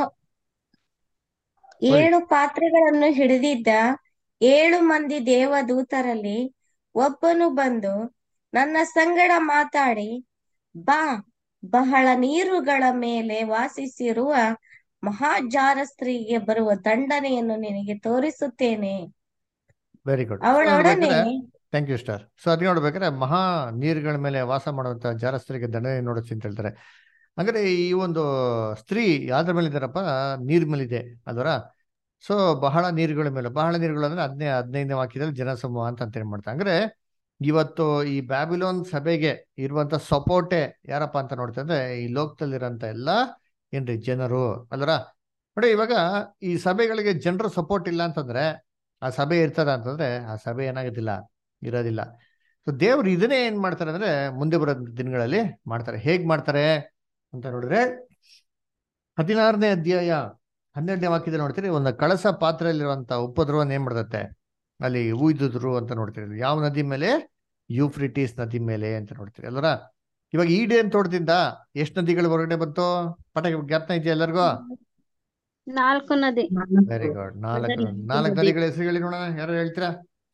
ಏಳು ಪಾತ್ರೆಗಳನ್ನು ಹಿಡಿದಿದ್ದ ಏಳು ಮಂದಿ ದೇವದೂತರಲ್ಲಿ ಒಬ್ಬನು ಬಂದು ನನ್ನ ಸಂಗಡ ಮಾತಾಡಿ ಬಾ ಬಹಳ ನೀರುಗಳ ಮೇಲೆ ವಾಸಿಸಿರುವ ಮಹಾಜಾರ ಸ್ತ್ರೀಗೆ ಬರುವ ದಂಡನೆಯನ್ನು ನಿನಗೆ ತೋರಿಸುತ್ತೇನೆ ವೆರಿ ಗುಡ್ ಅವಳೊಡನೆ ಥ್ಯಾಂಕ್ ಯು ಸ್ಟಾರ್ ಸೊ ಅದಕ್ಕೆ ನೋಡ್ಬೇಕಾದ್ರೆ ಮಹಾ ನೀರುಗಳ ಮೇಲೆ ವಾಸ ಮಾಡುವಂತ ಜಾರಸ್ತ್ರೀಗೆ ದಂಡನೆ ನೋಡುತ್ತೆ ಅಂತ ಹೇಳ್ತಾರೆ ಅಂದ್ರೆ ಈ ಒಂದು ಸ್ತ್ರೀ ಯಾವ್ದ್ರ ಮೇಲೆ ಇದ್ದಾರಪ್ಪ ನೀರ್ ಮೇಲಿದೆ ಅದರ ಸೊ ಬಹಳ ನೀರುಗಳ ಮೇಲೆ ಬಹಳ ನೀರುಗಳು ಅಂದ್ರೆ ಹದಿನೈ ಹದಿನೈದನೇ ವಾಕ್ಯದಲ್ಲಿ ಜನಸಮೂಹ ಅಂತ ಅಂತ ಏನ್ ಮಾಡ್ತಾರೆ ಅಂದ್ರೆ ಇವತ್ತು ಈ ಬ್ಯಾಬಿಲೋನ್ ಸಭೆಗೆ ಇರುವಂತ ಸಪೋರ್ಟೆ ಯಾರಪ್ಪ ಅಂತ ನೋಡ್ತಾ ಅಂದ್ರೆ ಈ ಲೋಕದಲ್ಲಿರೋಂಥ ಎಲ್ಲ ಏನ್ರಿ ಜನರು ಅಲ್ವರ ನೋಡಿ ಇವಾಗ ಈ ಸಭೆಗಳಿಗೆ ಜನರು ಸಪೋರ್ಟ್ ಇಲ್ಲ ಅಂತಂದ್ರೆ ಆ ಸಭೆ ಇರ್ತದ ಅಂತಂದ್ರೆ ಆ ಸಭೆ ಏನಾಗೋದಿಲ್ಲ ಇರೋದಿಲ್ಲ ಸೊ ದೇವ್ರು ಇದನ್ನೇ ಏನ್ ಮಾಡ್ತಾರೆ ಅಂದ್ರೆ ಮುಂದೆ ಬರೋ ದಿನಗಳಲ್ಲಿ ಮಾಡ್ತಾರೆ ಹೇಗ್ ಮಾಡ್ತಾರೆ ಅಂತ ನೋಡಿದ್ರೆ ಹದಿನಾರನೇ ಅಧ್ಯಾಯ ಹನ್ನೆರಡನೇ ವಾಕ್ಯದಲ್ಲಿ ನೋಡ್ತೀರಿ ಒಂದು ಕಳಸ ಪಾತ್ರೆಯಲ್ಲಿರುವಂತ ಉಪದ್ರವನ್ನ ಏನ್ ಮಾಡ್ತತೆ ಅಲ್ಲಿ ಉಯ್ದುದ್ರು ಅಂತ ನೋಡ್ತೀರಿ ಯಾವ ನದಿ ಮೇಲೆ ಯೂಫ್ರಿಟೀಸ್ ನದಿ ಮೇಲೆ ಅಂತ ನೋಡ್ತೀರಿ ಅಲ್ವರ ಇವಾಗ ಈಡೇನ್ ತೋಟದಿಂದ ಎಷ್ಟು ನದಿಗಳು ಹೊರಗಡೆ ಬಂತು ಪಟ ಜ್ಞಾಪನ ಇದೆಯಾ ಎಲ್ಲರಿಗೂ ನಾಲ್ಕು ನದಿ ವೆರಿ ಗುಡ್ ನಾಲ್ಕು ನಾಲ್ಕು ನದಿಗಳ ಹೆಸರು ಹೇಳಿ ನೋಡೋಣ ಯಾರು ಹೇಳ್ತೀರಾ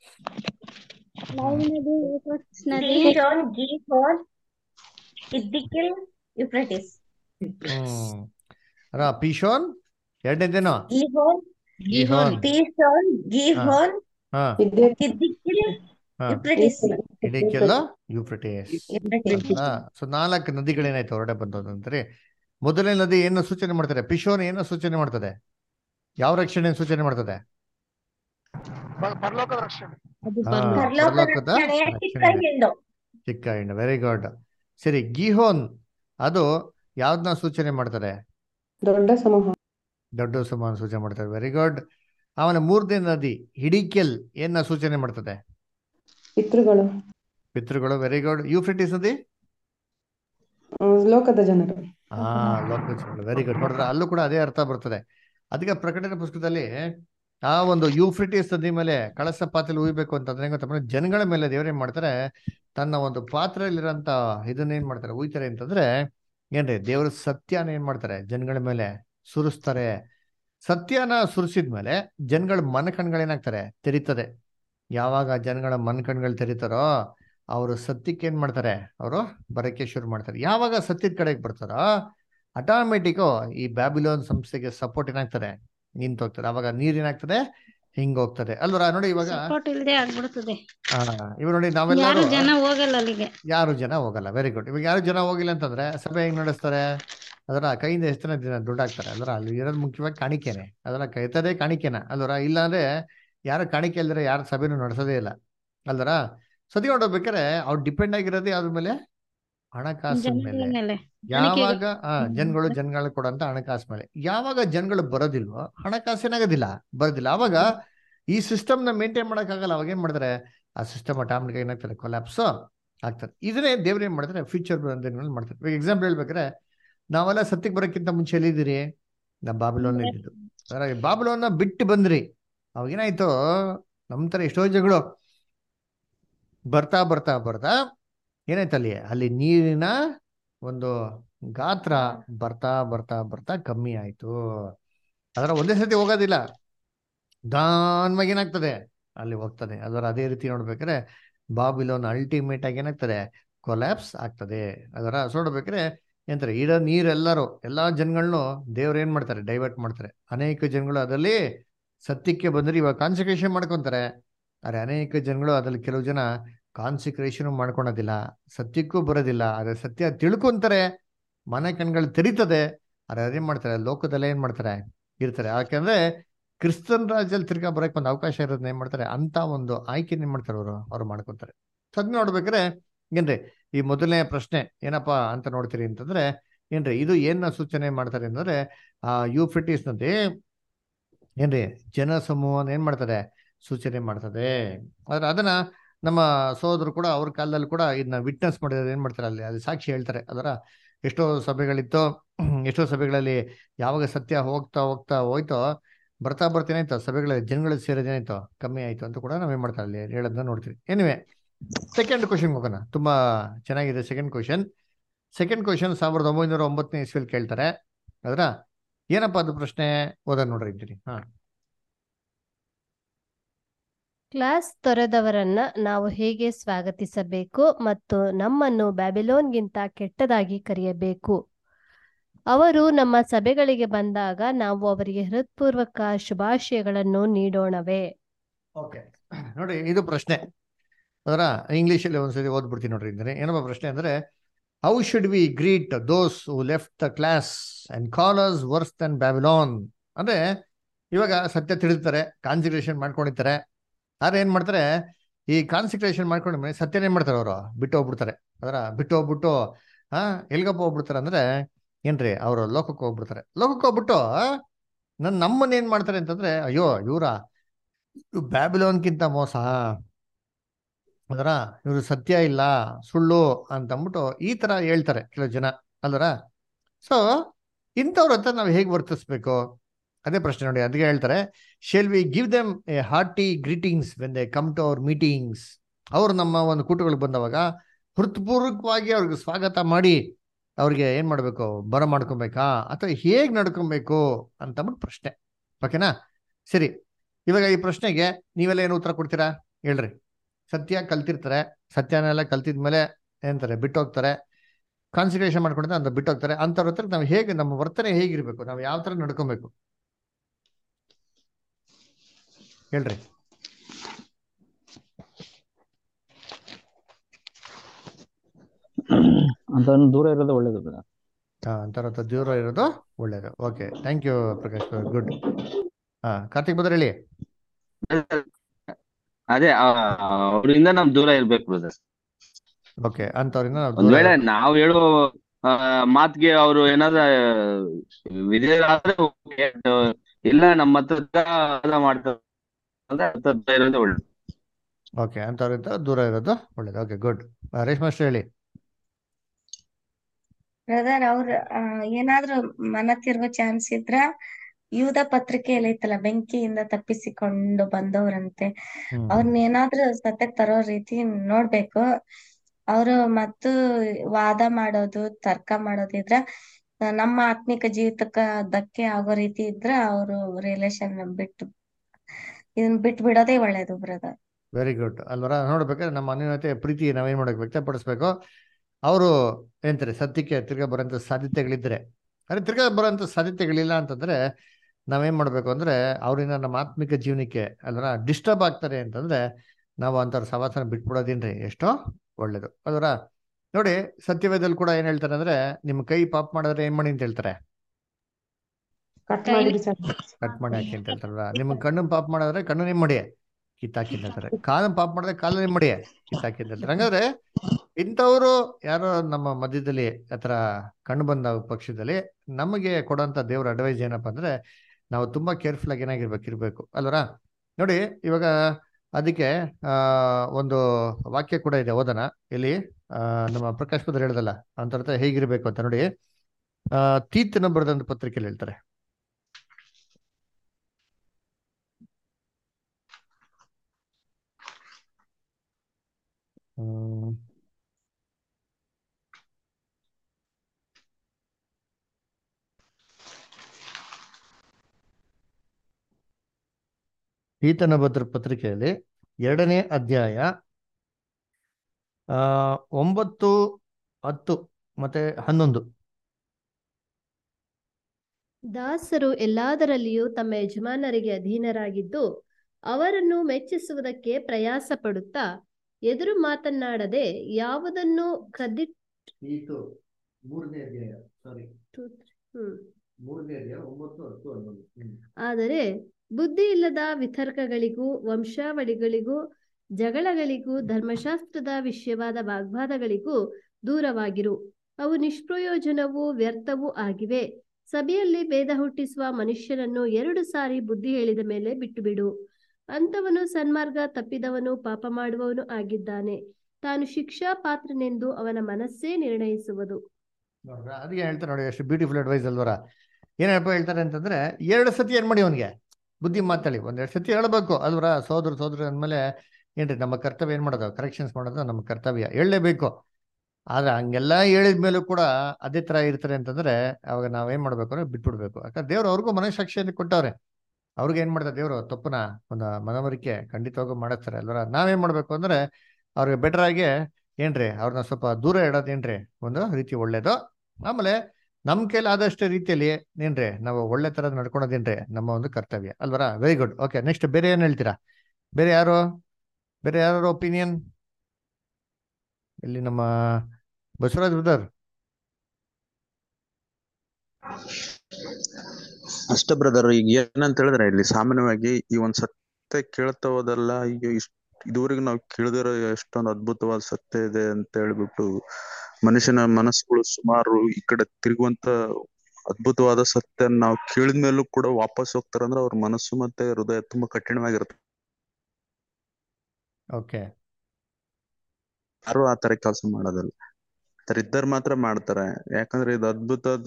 ನದಿ Gihon Gihon Hiddekel Euphrates hmm ಅರ ಪಿಶೋನ್ ಎರಡನೇದೇನು ಗೀಹೋನ್ ಗಿಹೋನ್ ಪೀಶೋನ್ ಗೀಹೋನ್ ಹಾ ಇದ್ದಿಕಿಲ್ ಹಾ ಯುಫ್ರಟಿಸ್ ಇಡಕ್ಕೆಲ್ಲ ಯೂಫ್ರಿಟೇಸ್ ಯುಫ್ರಟಿಸ್ ಸೊ ನಾಲ್ಕು ನದಿಗಳೇನಾಯ್ತು ಹೊರಗಡೆ ಬಂದದಂತ್ರಿ ಮೊದಲನೇ ನದಿ ಏನು ಸೂಚನೆ ಮಾಡ್ತಾರೆ ಪಿಶೋನ್ ಏನು ಸೂಚನೆ ಮಾಡ್ತದೆ ಯಾವ ರಕ್ಷಣೆ ಸೂಚನೆ ಮಾಡ್ತದೆ ಪ- ಪರಲೋಕದ ರಕ್ಷಣೆ ಹಾ ಪರಲೋಕ ಪರಲೋಕದ ರಕ್ಷಣೆಯ ಚಿಕ್ಕ ರಕ್ಷಣೆ ಹಿಂಡು ಚಿಕ್ಕ ಹೆಣ್ಣು ವೆರಿ ಗುಡ್ ಸರಿ ಗಿಹೋನ್ ಅದು ಯಾವ್ದನ್ನ ಸೂಚನೆ ಮಾಡ್ತಾರೆ ದೊಡ್ಡ ಸಮೂಹ ದೊಡ್ಡ ಸಮಾನ ಸೂಚನೆ ಮಾಡ್ತಾರೆ ವೆರಿ ಗುಡ್ ಆಮೇಲೆ ಮೂರನೇ ನದಿ ಹಿಡಿಕೆಲ್ ಏನ ಸೂಚನೆ ಮಾಡ್ತದೆ ಪಿತೃಗಳು ಪಿತೃಗಳು ವೆರಿ ಗುಡ್ ಯೂಫ್ರಿಟಿಸ್ ನದಿ ಆ, ಲೋಕದ ಜನರು ಹಾ ಲೋಕಗಳು ವೆರಿ ಗುಡ್ ನೋಡಿದ್ರೆ ಅಲ್ಲೂ ಕೂಡ ಅದೇ ಅರ್ಥ ಬರ್ತದೆ ಅದಕ್ಕೆ ಪ್ರಕಟಣೆ ಪುಸ್ತಕದಲ್ಲಿ ಆ ಒಂದು ಯೂಫ್ರಿಟಿಸ್ ನದಿ ಮೇಲೆ ಕಳಸ ಪಾತ್ರೆ ಉಯ್ಬೇಕು ಅಂತಂದ್ರೆ ಹೆಂಗ್ ಗೊತ್ತಾ ಜನಗಳ ಮೇಲೆ ದೇವ್ರೇನ್ ಮಾಡ್ತಾರೆ ತನ್ನ ಒಂದು ಪಾತ್ರೆಯಲ್ಲಿರೋಂಥ ಇದನ್ನ ಏನ್ ಮಾಡ್ತಾರೆ ಉಯ್ತಾರೆ ಅಂತಂದ್ರೆ ಏನ್ರಿ ದೇವ್ರ ಸತ್ಯನ ಏನ್ ಮಾಡ್ತಾರೆ ಜನಗಳ ಮೇಲೆ ಸುರಿಸ್ತಾರೆ ಸತ್ಯನ ಸುರಿಸಿದ್ಮೇಲೆ ಜನಗಳ ಮನ ಕಣ್ಗಳೇನಾಗ್ತಾರೆ ತೆರೀತದೆ ಯಾವಾಗ ಜನಗಳ ಮನ ಕಣ್ಗಳು ತೆರೀತಾರೋ ಅವರು ಸತ್ಯಕ್ಕೆ ಏನ್ ಮಾಡ್ತಾರೆ ಅವರು ಬರಕ್ಕೆ ಶುರು ಮಾಡ್ತಾರೆ ಯಾವಾಗ ಸತ್ಯದ ಕಡೆಗೆ ಬರ್ತಾರೋ ಆಟೋಮೆಟಿಕ್ ಈ ಬ್ಯಾಬಿಲೋನ್ ಸಂಸ್ಥೆಗೆ ಸಪೋರ್ಟ್ ಏನಾಗ್ತದೆ ನಿಂತು ಹೋಗ್ತದೆ ಅವಾಗ ನೀರ್ ಏನಾಗ್ತದೆ ಹಿಂಗ್ ಹೋಗ್ತದೆ ಅಲ್ವರ ನೋಡಿ ಇವಾಗ ಸಪೋರ್ಟ್ ಇಲ್ದೆ ಆಗ್ಬಿಡ್ತದೆ ಆ, ಇವಾಗ ನೋಡಿ ಯಾರು ನಾವೆಲ್ಲರೂ ಜನ ಹೋಗಲ್ಲ ಅಲ್ಲಿಗೆ ಯಾರು ಜನ ಹೋಗಲ್ಲ ವೆರಿ ಗುಡ್ ಇವಾಗ ಯಾರು ಜನ ಹೋಗಿಲ್ಲ ಅಂತಂದ್ರೆ ಸಭೆ ಹೆಂಗ್ ನಡೆಸ್ತಾರೆ ಅದರ ಕೈಯಿಂದ ಎಷ್ಟು ಜನ ದಿನ ದುಡ್ಡು ಹಾಕ್ತಾರೆ ಅಲ್ವರ ಅಲ್ಲಿ ಇರೋದು ಮುಖ್ಯವಾಗಿ ಕಾಣಿಕೆನೆ ಅದರ ಕೈತದೇ ಕಾಣಿಕೆನ ಅಲ್ವರ ಇಲ್ಲ ಅಂದ್ರೆ ಯಾರು ಕಾಣಿಕೆ ಇಲ್ದ್ರೆ ಯಾರು ಸಭೆನೂ ನಡೆಸೋದೇ ಇಲ್ಲ ಅಲ್ವರ ಸತಿ ನೋಡ್ಬೇಕಾದ್ರೆ ಅವ್ರು ಡಿಪೆಂಡ್ ಆಗಿರೋದೇ ಯಾವ್ದ್ರ ಮೇಲೆ ಹಣಕಾಸಿನ ಜನಗಳ ಮೇಲೆ ಮೇಲೆ ಕಾಣಿಕೆಗೆ ಯಾವಾಗ ಆ ಜನಗಳು ಜನಗಳು ಕೊಡಂತ ಹಣಕಾಸು ಮೇಲೆ ಯಾವಾಗ ಜನಗಳು ಬರೋದಿಲ್ವೋ ಹಣಕಾಸು ಏನಾಗೋದಿಲ್ಲ ಬರೋದಿಲ್ಲ ಅವಾಗ ಈ ಸಿಸ್ಟಮ್ ನ ಮೇಂಟೈನ್ ಮಾಡಕ್ಕಾಗಲ್ಲ ಅವಾಗ ಏನ್ ಮಾಡ್ತಾರೆ ಆ ಸಿಸ್ಟಮ್ ಆಟೋಮೆಟಿಕ್ ಏನಾಗ್ತದೆ ಕೊಲ್ಯಾಪ್ಸ್ ಆಗ್ತದೆ ಇದನ್ನೇ ದೇವ್ರು ಏನ್ ಮಾಡ್ತಾರೆ ಫ್ಯೂಚರ್ ದಿನಗಳಲ್ಲಿ ಮಾಡ್ತಾರೆ ಇವಾಗ ಎಕ್ಸಾಂಪಲ್ ಹೇಳ್ಬೇಕಾದ್ರೆ ನಾವೆಲ್ಲ ಸತ್ಯಕ್ಕೆ ಬರೋಕ್ಕಿಂತ ಮುಂಚೆ ಎಲ್ಲಿದ್ದೀರಿ ನಾ ಬಾಬಿಲೋನ್ ಇದ್ದಿದ್ದು ಅದರ ಬಾಬಿಲೋನ್ನ ಬಿಟ್ಟು ಬಂದ್ರಿ ಅವಾಗ ಏನಾಯ್ತು ನಮ್ ತರ ಎಷ್ಟೋ ಜಗಳು ಬರ್ತಾ ಬರ್ತಾ ಬರ್ತಾ ಏನಾಯ್ತು ಅಲ್ಲಿ ಅಲ್ಲಿ ನೀರಿನ ಒಂದು ಗಾತ್ರ ಬರ್ತಾ ಬರ್ತಾ ಬರ್ತಾ ಕಮ್ಮಿ ಆಯ್ತು ಅದರ ಒಂದೇ ಸತಿ ಹೋಗೋದಿಲ್ಲ ದಾನ್ವಾಗಿ ಏನಾಗ್ತದೆ ಅಲ್ಲಿ ಹೋಗ್ತದೆ ಅದರ ಅದೇ ರೀತಿ ನೋಡ್ಬೇಕಾದ್ರೆ ಬಾಬಿಲೋನ್ ಅಲ್ಟಿಮೇಟ್ ಆಗಿ ಏನಾಗ್ತದೆ ಕೊಲ್ಯಾಪ್ಸ್ ಆಗ್ತದೆ ಅದರ ಸೊ ನೋಡ್ಬೇಕಾದ್ರೆ ಏನಂತಾರೆ ಇರೋ ನೀರೆಲ್ಲರೂ ಎಲ್ಲಾ ಜನಗಳನ್ನೂ ದೇವ್ರು ಏನ್ ಮಾಡ್ತಾರೆ ಡೈವರ್ಟ್ ಮಾಡ್ತಾರೆ ಅನೇಕ ಜನಗಳು ಅದರಲ್ಲಿ ಸತ್ಯಕ್ಕೆ ಬಂದ್ರೆ ಇವಾಗ ಕಾನ್ಸಂಟ್ರೇಷನ್ ಮಾಡ್ಕೊಂತಾರೆ ಆದ್ರೆ ಅನೇಕ ಜನಗಳು ಅದ್ರಲ್ಲಿ ಕೆಲವು ಜನ ಕಾನ್ಸಿಕ್ರೇಷನ್ ಮಾಡ್ಕೊಳೋದಿಲ್ಲ ಸತ್ಯಕ್ಕೂ ಬರೋದಿಲ್ಲ ಆದ್ರೆ ಸತ್ಯ ತಿಳ್ಕೊಂತಾರೆ ಮನೆ ಕಣ್ಗಳು ತೆರೀತದೆ ಆದ್ರೆ ಅದೇನ್ ಮಾಡ್ತಾರೆ ಲೋಕದಲ್ಲೇ ಏನ್ ಮಾಡ್ತಾರೆ ಇರ್ತಾರೆ ಯಾಕಂದ್ರೆ ಕ್ರಿಸ್ತನ್ ರಾಜ್ಯದಲ್ಲಿ ತಿರ್ಗಾ ಬರಕ್ ಒಂದು ಅವಕಾಶ ಇರೋದನ್ನ ಏನ್ ಮಾಡ್ತಾರೆ ಅಂತ ಒಂದು ಆಯ್ಕೆ ಏನ್ ಮಾಡ್ತಾರೆ ಅವರು ಅವ್ರು ಮಾಡ್ಕೊಂತಾರೆ ಸೊ ಅದ್ ನೋಡ್ಬೇಕಾದ್ರೆ ಏನ್ರಿ ಈ ಮೊದಲನೇ ಪ್ರಶ್ನೆ ಏನಪ್ಪಾ ಅಂತ ನೋಡ್ತೀರಿ ಅಂತಂದ್ರೆ ಏನ್ರಿ ಇದು ಏನ ಸೂಚನೆ ಮಾಡ್ತಾರೆ ಅಂತಂದ್ರೆ ಆ ಯೂಫ್ರಿಟಿಸ್ ನಲ್ಲಿ ಏನ್ರಿ ಜನ ಸಮೂಹನ ಏನ್ ಮಾಡ್ತಾರೆ ಸೂಚನೆ ಮಾಡ್ತದೆ ಆದ್ರೆ ಅದನ್ನ ನಮ್ಮ ಸಹೋದರು ಕೂಡ ಅವ್ರ ಕಾಲದಲ್ಲಿ ಕೂಡ ಇದನ್ನ ವಿಟ್ನೆಸ್ ಮಾಡಿದ್ರೆ ಏನ್ ಮಾಡ್ತಾರೆ ಅಲ್ಲಿ ಅಲ್ಲಿ ಸಾಕ್ಷಿ ಹೇಳ್ತಾರೆ ಅದರ ಎಷ್ಟೋ ಸಭೆಗಳಿತ್ತು ಎಷ್ಟೋ ಸಭೆಗಳಲ್ಲಿ ಯಾವಾಗ ಸತ್ಯ ಹೋಗ್ತಾ ಹೋಗ್ತಾ ಹೋಯ್ತೋ ಬರ್ತಾ ಬರ್ತಾ ಏನಾಯ್ತು ಸಭೆಗಳಲ್ಲಿ ಜನಗಳು ಸೇರೋದು ಏನಾಯ್ತು ಕಮ್ಮಿ ಆಯ್ತು ಅಂತ ಕೂಡ ನಾವೇನ್ ಮಾಡ್ತಾರೆ ಅಲ್ಲಿ ಹೇಳೋದನ್ನ ನೋಡ್ತೀವಿ ಎನಿವೆ ಸೆಕೆಂಡ್ ಕ್ವಶನ್ ಹೋಗೋಣ ತುಂಬಾ ಚೆನ್ನಾಗಿದೆ ಸೆಕೆಂಡ್ ಕ್ವಶನ್ ಸೆಕೆಂಡ್ ಕ್ವಶನ್ ಸಾವಿರದ ಒಂಬೈನೂರ ಒಂಬತ್ತನೇ ಇಸ್ವಿಯಲ್ಲಿ ಕೇಳ್ತಾರೆ ಅದರ ಏನಪ್ಪಾ ಅದು ಪ್ರಶ್ನೆ ಓದೋದ್ ನೋಡ್ರಿ ಇದ್ದೀರಿ ಹಾ ಕ್ಲಾಸ್ ತೊರೆದವರನ್ನ ನಾವು ಹೇಗೆ ಸ್ವಾಗತಿಸಬೇಕು ಮತ್ತು ನಮ್ಮನ್ನು ಬ್ಯಾಬಿಲೋನ್ಗಿಂತ ಕೆಟ್ಟದಾಗಿ ಕರೆಯಬೇಕು ಅವರು ನಮ್ಮ ಸಭೆಗಳಿಗೆ ಬಂದಾಗ ನಾವು ಅವರಿಗೆ ಹೃತ್ಪೂರ್ವಕ ಶುಭಾಶಯಗಳನ್ನು ನೀಡೋಣವೇ ಓಕೆ ನೋಡಿ ಇದು ಪ್ರಶ್ನೆ ಅದರ ಇಂಗ್ಲಿಷಲ್ಲಿ ಒಂದ್ಸತಿ ಓದ್ಬಿಡ್ತೀನಿ ನೋಡ್ರಿ ಇದ್ರೆ ಏನಪ್ಪ ಪ್ರಶ್ನೆ ಅಂದ್ರೆ how should we greet those who left the class and callers verse then Babylon ಅಂದ್ರೆ ಇವಾಗ ಸತ್ಯ ತಿಳಿತಾರೆ ಕಾನ್ಸಿಕ್ರೇಷನ್ ಮಾಡ್ಕೊಂಡಿರ್ತಾರೆ ಆದ್ರೆ ಏನ್ ಮಾಡ್ತಾರೆ ಈ ಕಾನ್ಸಿಕ್ರೇಷನ್ ಮಾಡ್ಕೊಂಡ್ಮೇಲೆ ಸತ್ಯನ ಏನ್ ಮಾಡ್ತಾರೆ ಅವರು ಬಿಟ್ಟು ಹೋಗ್ಬಿಡ್ತಾರೆ ಅದರ ಬಿಟ್ಟು ಹೋಗ್ಬಿಟ್ಟು ಹಾ ಎಲ್ಗಪ್ಪ ಹೋಗ್ಬಿಡ್ತಾರೆ ಅಂದ್ರೆ ಏನ್ರಿ ಅವರು ಲೋಕಕ್ಕೆ ಹೋಗ್ಬಿಡ್ತಾರೆ ಲೋಕಕ್ಕೆ ಹೋಗ್ಬಿಟ್ಟು ನನ್ ನಮ್ಮನ್ನ ಏನ್ ಮಾಡ್ತಾರೆ ಅಂತಂದ್ರೆ ಅಯ್ಯೋ ಇವ್ರ ಬ್ಯಾಬಿಲೋನ್ಗಿಂತ ಮೋಸ ಅದರ ಇವರು ಸತ್ಯ ಇಲ್ಲ ಸುಳ್ಳು ಅಂತ ಅಂದ್ಬಿಟ್ಟು ಈ ತರ ಹೇಳ್ತಾರೆ ಕೆಲವು ಜನ ಅಲ್ವರ ಸೊ ಇಂಥವ್ರ ಹತ್ರ ನಾವು ಹೇಗೆ ವರ್ತಿಸ್ಬೇಕು ಅದೇ ಪ್ರಶ್ನೆ ನೋಡಿ ಅದಕ್ಕೆ ಹೇಳ್ತಾರೆ shall we give them a hearty greetings when they come to our meetings ಅವ್ರು ನಮ್ಮ ಒಂದು ಕೂಟಗಳಿಗೆ ಬಂದವಾಗ ಹೃತ್ಪೂರ್ವಕವಾಗಿ ಅವ್ರಿಗೆ ಸ್ವಾಗತ ಮಾಡಿ ಅವ್ರಿಗೆ ಏನ್ ಮಾಡ್ಬೇಕು ಬರ ಮಾಡ್ಕೊಬೇಕಾ ಅಥವಾ ಹೇಗ್ ನಡ್ಕೊಬೇಕು ಅಂತ ಅಂದ್ಬಿಟ್ಟು ಪ್ರಶ್ನೆ ಓಕೆನಾ ಸರಿ ಇವಾಗ ಈ ಪ್ರಶ್ನೆಗೆ ನೀವೆಲ್ಲ ಏನು ಉತ್ತರ ಕೊಡ್ತೀರಾ ಹೇಳ್ರಿ ಸತ್ಯ ಕಲ್ತಿರ್ತಾರೆ ಸತ್ಯನೆಲ್ಲ ಕಲ್ತಿದ್ಮೇಲೆ ಏನಂತಾರೆ ಬಿಟ್ಟು ಹೋಗ್ತಾರೆ ಕಾನ್ಸಂಟ್ರೇಷನ್ ಮಾಡ್ಕೊಂಡಿದ್ರೆ ಅಂತ ಬಿಟ್ಟು ಹೋಗ್ತಾರೆ ಅಂಥವ್ರ ಹತ್ರ ನಾವು ಹೇಗೆ ನಮ್ಮ ವರ್ತನೆ ಹೇಗಿರ್ಬೇಕು ನಾವು ಯಾವ ತರ ನಡ್ಕೊಬೇಕು ಹೇಳ್ರಿ ಅಂತ ದೂರ ಇರೋದು ಒಳ್ಳೇದು brother. ಹಾ ಅಂಥವ್ರ ಹತ್ರ ದೂರ ಇರೋದು ಒಳ್ಳೇದು okay thank you Prakash good ಹಾ ಕಾರ್ತಿಕ್ ಬದ್ರ ಹೇಳಿ ಅದೇ ಅವರಿಂದ ನಾವ್ ದೂರ ಇರ್ಬೇಕು ಬ್ರದರ್ ಓಕೆ ಅಂಥವ್ರಿಂದ ನಾವು ಒಂದ್ ದೂರ ವೇಳೆ ಇರ್ಬೇಕು. ನಾವ್ ಹೇಳೋ ಆ, ಮಾತ್ಗೆ ಅವರು ಏನಾದ್ರ ವಿಧೇಯರಾದ್ರೆ okay. ಇಲ್ಲ ನಮ್ಮ ಹತ್ರ ವಾದ ಮಾಡ್ತಾರೆ ಅಂದ್ರೆ ಅವ್ರ ಹತ್ರ ದೂರ ಇರೋದೇ ಒಳ್ಳೇದು ಓಕೆ ಅಂಥವ್ರಿಂದ ದೂರ ಇರೋದು ಒಳ್ಳೇದು ಓಕೆ ಗುಡ್ ರೇಷ್ಮಾ ಅಷ್ಟೇ ಹೇಳಿ ಬ್ರದರ್ ಅವ್ರ ಏನಾದ್ರೂ ಮನ ತಿರುಗೋ ಚಾನ್ಸ್ ಇದ್ರ ಯೂದ ಪತ್ರಿಕೆಯಲ್ಲಿ ಐತಲ್ಲ ಬೆಂಕಿಯಿಂದ ತಪ್ಪಿಸಿಕೊಂಡು ಬಂದವರಂತೆ ಹ್ಮ್ ಅವ್ರನ್ನ ಏನಾದ್ರೂ ಸತ್ಯಕ್ ತರೋ ರೀತಿ ನೋಡ್ಬೇಕು ಅವರು ಮತ್ತು ವಾದ ಮಾಡೋದು ತರ್ಕ ಮಾಡೋದಿದ್ರ ಆ, ನಮ್ಮ ಆತ್ಮಿಕ ಜೀವಿತಕ್ಕ ಧಕ್ಕೆ ಆಗೋ ರೀತಿ ಇದ್ರ ಅವರು ರಿಲೇಶನ್ ಬಿಟ್ಟು ಇದನ್ನ ಬಿಟ್ಟು ಬಿಡೋದೇ ಒಳ್ಳೇದು ಬ್ರದರ್ ವೆರಿ ಗುಡ್ ಅಲ್ವರ ನೋಡ್ಬೇಕಾದ್ರೆ ನಮ್ಮ ಅನ್ಯೋನ್ಯತೆ ಪ್ರೀತಿ ನಾವೇನ್ ಮಾಡಬೇಕು ವ್ಯಕ್ತಪಡಿಸ್ಬೇಕು ಅವರು ಏನಂತಾರೆ ಸತ್ಯಕ್ಕೆ ತಿರ್ಗಾ ಬರೋಂಥ ಸಾಧ್ಯತೆಗಳಿದ್ರೆ ಅದೇ ತಿರ್ಗಾ ಬರೋಂಥ ಸಾಧ್ಯತೆಗಳಿಲ್ಲ ಅಂತಂದ್ರೆ ನಾವೇನ್ ಮಾಡ್ಬೇಕು ಅಂದ್ರೆ ಅವರಿಂದ ನಮ್ಮ ಆತ್ಮಿಕ ಜೀವನಕ್ಕೆ ಅದರ ಡಿಸ್ಟರ್ಬ್ ಆಗ್ತಾರೆ ಅಂತಂದ್ರೆ ನಾವು ಅಂಥವ್ರ ಸವಾಸನ ಬಿಟ್ಬಿಡೋದೇನ್ರಿ ಎಷ್ಟೋ ಒಳ್ಳೇದು ಅದರ ನೋಡಿ ಸತ್ಯವೇದಲ್ಲಿ ಕೂಡ ಏನ್ ಹೇಳ್ತಾರೆ ಅಂದ್ರೆ ನಿಮ್ಮ ಕೈ ಪಾಪ ಮಾಡಿದ್ರೆ ಏನ್ ಮಾಡಿ ಅಂತ ಹೇಳ್ತಾರೆ ಕಟ್ ಮಾಡಿ ಬಿಸಾಕಿ. ಕಟ್ ಮಾಡಿ ಹಾಕಿ ಅಂತ ಹೇಳ್ತಾರಲ್ಲ ನಿಮ್ಮ ಕಣ್ಣು ಪಾಪ ಮಾಡಿದ್ರೆ ಕಣ್ಣು ನಿಮ್ಮ ಮಾಡಿ ಕಿತ್ತಾಕಿ ಅಂತ ಹೇಳ್ತಾರೆ ಕಾಲನ್ ಪಾಪ ಮಾಡಿದ್ರೆ ಕಾಲ ನಿಮ್ಮ ಮಾಡಿ ಕಿತ್ತಾಕಿ ಅಂತ ಹೇಳ್ತಾರೆ ಹಂಗಾದ್ರೆ ಇಂಥವ್ರು ಯಾರೋ ನಮ್ಮ ಮಧ್ಯದಲ್ಲಿ ಆತರ ಕಂಡು ಬಂದ ಪಕ್ಷದಲ್ಲಿ ನಮಗೆ ಕೊಡೋಂಥ ದೇವ್ರ ಅಡ್ವೈಸ್ ಏನಪ್ಪಾ ಅಂದ್ರೆ ನಾವು ತುಂಬಾ ಕೇರ್ಫುಲ್ ಆಗಿ ಏನಾಗಿರ್ಬೇಕು ಇರ್ಬೇಕು ಅಲ್ವರ ನೋಡಿ ಇವಾಗ ಅದಕ್ಕೆ ಆ ಒಂದು ವಾಕ್ಯ ಕೂಡ ಇದೆ ಓದನ ಇಲ್ಲಿ ಆ ನಮ್ಮ ಪ್ರಕಾಶ್ ಪದ್ರ ಹೇಳ್ದಲ್ಲ ಅಂತ ಹೇಗಿರ್ಬೇಕು ಅಂತ ನೋಡಿ ಆ ತೀರ್ಥನ ಬರೆದಂತ ಪತ್ರಿಕೆಯಲ್ಲಿ ಹೇಳ್ತಾರೆ ಹ್ಮ್ ಈತನ ಭದ್ರ ಪತ್ರಿಕೆಯಲ್ಲಿ ಎರಡನೇ ಅಧ್ಯಾಯ ಆ ಒಂಬತ್ತು ಹತ್ತು ಮತ್ತೆ ಹನ್ನೊಂದು ದಾಸರು ಎಲ್ಲಾದರಲ್ಲಿಯೂ ತಮ್ಮ ಯಜಮಾನರಿಗೆ ಅಧೀನರಾಗಿದ್ದು ಅವರನ್ನು ಮೆಚ್ಚಿಸುವುದಕ್ಕೆ ಪ್ರಯಾಸ ಪಡುತ್ತಾ ಎದುರು ಮಾತನಾಡದೆ ಯಾವುದನ್ನು ಕದ್ದಿಟ್ ಈತು ಮೂರನೇ ಅಧ್ಯಾಯ ಸಾರಿ ಹ್ಮ್ ಮೂರನೇ ಅಧ್ಯಾಯ ಒಂಬತ್ತು ಹತ್ತು ಹನ್ನೊಂದು ಹ್ಮ್ ಆದರೆ ಬುದ್ಧಿ ಇಲ್ಲದ ವಿತರ್ಕಗಳಿಗೂ ವಂಶಾವಳಿಗಳಿಗೂ ಜಗಳಗಳಿಗೂ ಧರ್ಮಶಾಸ್ತ್ರದ ವಿಷಯವಾದ ವಾಗ್ವಾದಗಳಿಗೂ ದೂರವಾಗಿರು ಅವು ನಿಷ್ಪ್ರಯೋಜನವೂ ವ್ಯರ್ಥವೂ ಆಗಿವೆ ಸಭೆಯಲ್ಲಿ ಭೇದ ಹುಟ್ಟಿಸುವ ಮನುಷ್ಯನನ್ನು ಎರಡು ಸಾರಿ ಬುದ್ಧಿ ಹೇಳಿದ ಮೇಲೆ ಬಿಟ್ಟು ಬಿಡು ಅಂಥವನು ಸನ್ಮಾರ್ಗ ತಪ್ಪಿದವನು ಪಾಪ ಮಾಡುವವನು ಆಗಿದ್ದಾನೆ ತಾನು ಶಿಕ್ಷಾ ಪಾತ್ರನೆಂದು ಅವನ ಮನಸ್ಸೇ ನಿರ್ಣಯಿಸುವುದು ನೋಡ್ರಾ ಅದಕ್ಕೆ ಹೇಳ್ತಾರೆ ನೋಡಿ ಎಷ್ಟು ಬ್ಯೂಟಿಫುಲ್ ಅಡ್ವೈಸ್ ಅಲ್ವರ ಏನಪ್ಪ ಹೇಳ್ತಾರೆ ಅಂತಂದ್ರೆ ಎರಡು ಸತಿ ಏನ್ ಮಾಡಿ ಅವನಿಗೆ ಬುದ್ಧಿ ಮಾತಾಡಿ ಒಂದೆರಡು ಸತಿ ಹೇಳ್ಬೇಕು ಅಲ್ವರ ಸೋದರ ಸೋದರ ಅಂದ್ಮೇಲೆ ಏನ್ರಿ ನಮ್ಮ ಕರ್ತವ್ಯ ಏನ್ ಮಾಡೋದು ಕರೆಕ್ಷನ್ಸ್ ಮಾಡೋದು ನಮ್ಮ ಕರ್ತವ್ಯ ಹೇಳಲೇಬೇಕು ಆದ್ರೆ ಹಂಗೆಲ್ಲ ಹೇಳಿದ ಮೇಲೂ ಕೂಡ ಅದೇ ತರ ಇರ್ತಾರೆ ಅಂತಂದ್ರೆ ಅವಾಗ ನಾವೇನ್ ಮಾಡ್ಬೇಕು ಅಂದ್ರೆ ಬಿಟ್ಬಿಡ್ಬೇಕು ಯಾಕಂದ್ರೆ ದೇವ್ರು ಅವ್ರಿಗೂ ಮನಸ್ಸಾಕ್ಷಿಯನ್ನು ಕೊಟ್ಟವ್ರೆ ಅವ್ರಿಗೆ ಏನ್ ಮಾಡ್ತಾರೆ ದೇವ್ರು ತಪ್ಪನ ಒಂದು ಮನವರಿಕೆ ಖಂಡಿತವಾಗೂ ಮಾಡಿಸ್ತಾರೆ ಅಲ್ವರ ನಾವೇನ್ ಮಾಡ್ಬೇಕು ಅಂದ್ರೆ ಅವ್ರಿಗೆ ಬೆಟರ್ ಆಗಿ ಏನ್ರಿ ಅವ್ರನ್ನ ಸ್ವಲ್ಪ ದೂರ ಇಡೋದೇನ್ರಿ ಒಂದು ರೀತಿ ಒಳ್ಳೇದು ಆಮೇಲೆ ನಮ್ ಕೈಲಿ ಆದಷ್ಟು ರೀತಿಯಲ್ಲಿ ಏನ್ರಿ ನಾವು ಒಳ್ಳೆ ತರ ನಡ್ಕೊಳೋದೇನ್ರಿ ನಮ್ಮ ಒಂದು ಕರ್ತವ್ಯ ಅಲ್ವರ ವೆರಿ ಗುಡ್ ಓಕೆ ನೆಕ್ಸ್ಟ್ ಬೇರೆ ಏನ್ ಹೇಳ್ತೀರಾ ಬೇರೆ ಯಾರು ಬೇರೆ ಯಾರು ಒಪಿನಿಯನ್ ಇಲ್ಲಿ ನಮ್ಮ ಬಸವರಾಜ್ ಬ್ರದರ್ ಅಷ್ಟ ಬ್ರದರ್ ಈಗ ಏನಂತ ಹೇಳಿದ್ರೆ ಇಲ್ಲಿ ಸಾಮಾನ್ಯವಾಗಿ ಈ ಒಂದ್ ಸತ್ಯ ಕೇಳ್ತಾ ಹೋದಲ್ಲ ಈಗ ಇಷ್ಟ ಇದುವರೆಗೂ ನಾವು ಕೇಳಿದಿರೋ ಎಷ್ಟೊಂದು ಅದ್ಭುತವಾದ ಸತ್ಯ ಇದೆ ಅಂತ ಹೇಳ್ಬಿಟ್ಟು ಮನುಷ್ಯನ ಮನಸ್ಸುಗಳು ಸುಮಾರು ಈ ಕಡೆ ತಿರುಗುವಂತ ಅದ್ಭುತವಾದ ಸತ್ಯ ನಾವು ಕೇಳಿದ ಮೇಲೂ ಕೂಡ ವಾಪಸ್ ಹೋಗ್ತಾರಂದ್ರೆ ಅವ್ರ ಮನಸ್ಸು ಮತ್ತೆ ಹೃದಯ ತುಂಬಾ ಕಠಿಣವಾಗಿರುತ್ತೆ ಓಕೆ ಯಾರು ಆ ತರ ಕೆಲಸ ಮಾಡೋದಿಲ್ಲ ಆತರ ಇದ್ದರ್ ಮಾತ್ರ ಮಾಡ್ತಾರೆ ಯಾಕಂದ್ರೆ ಇದು ಅದ್ಭುತದ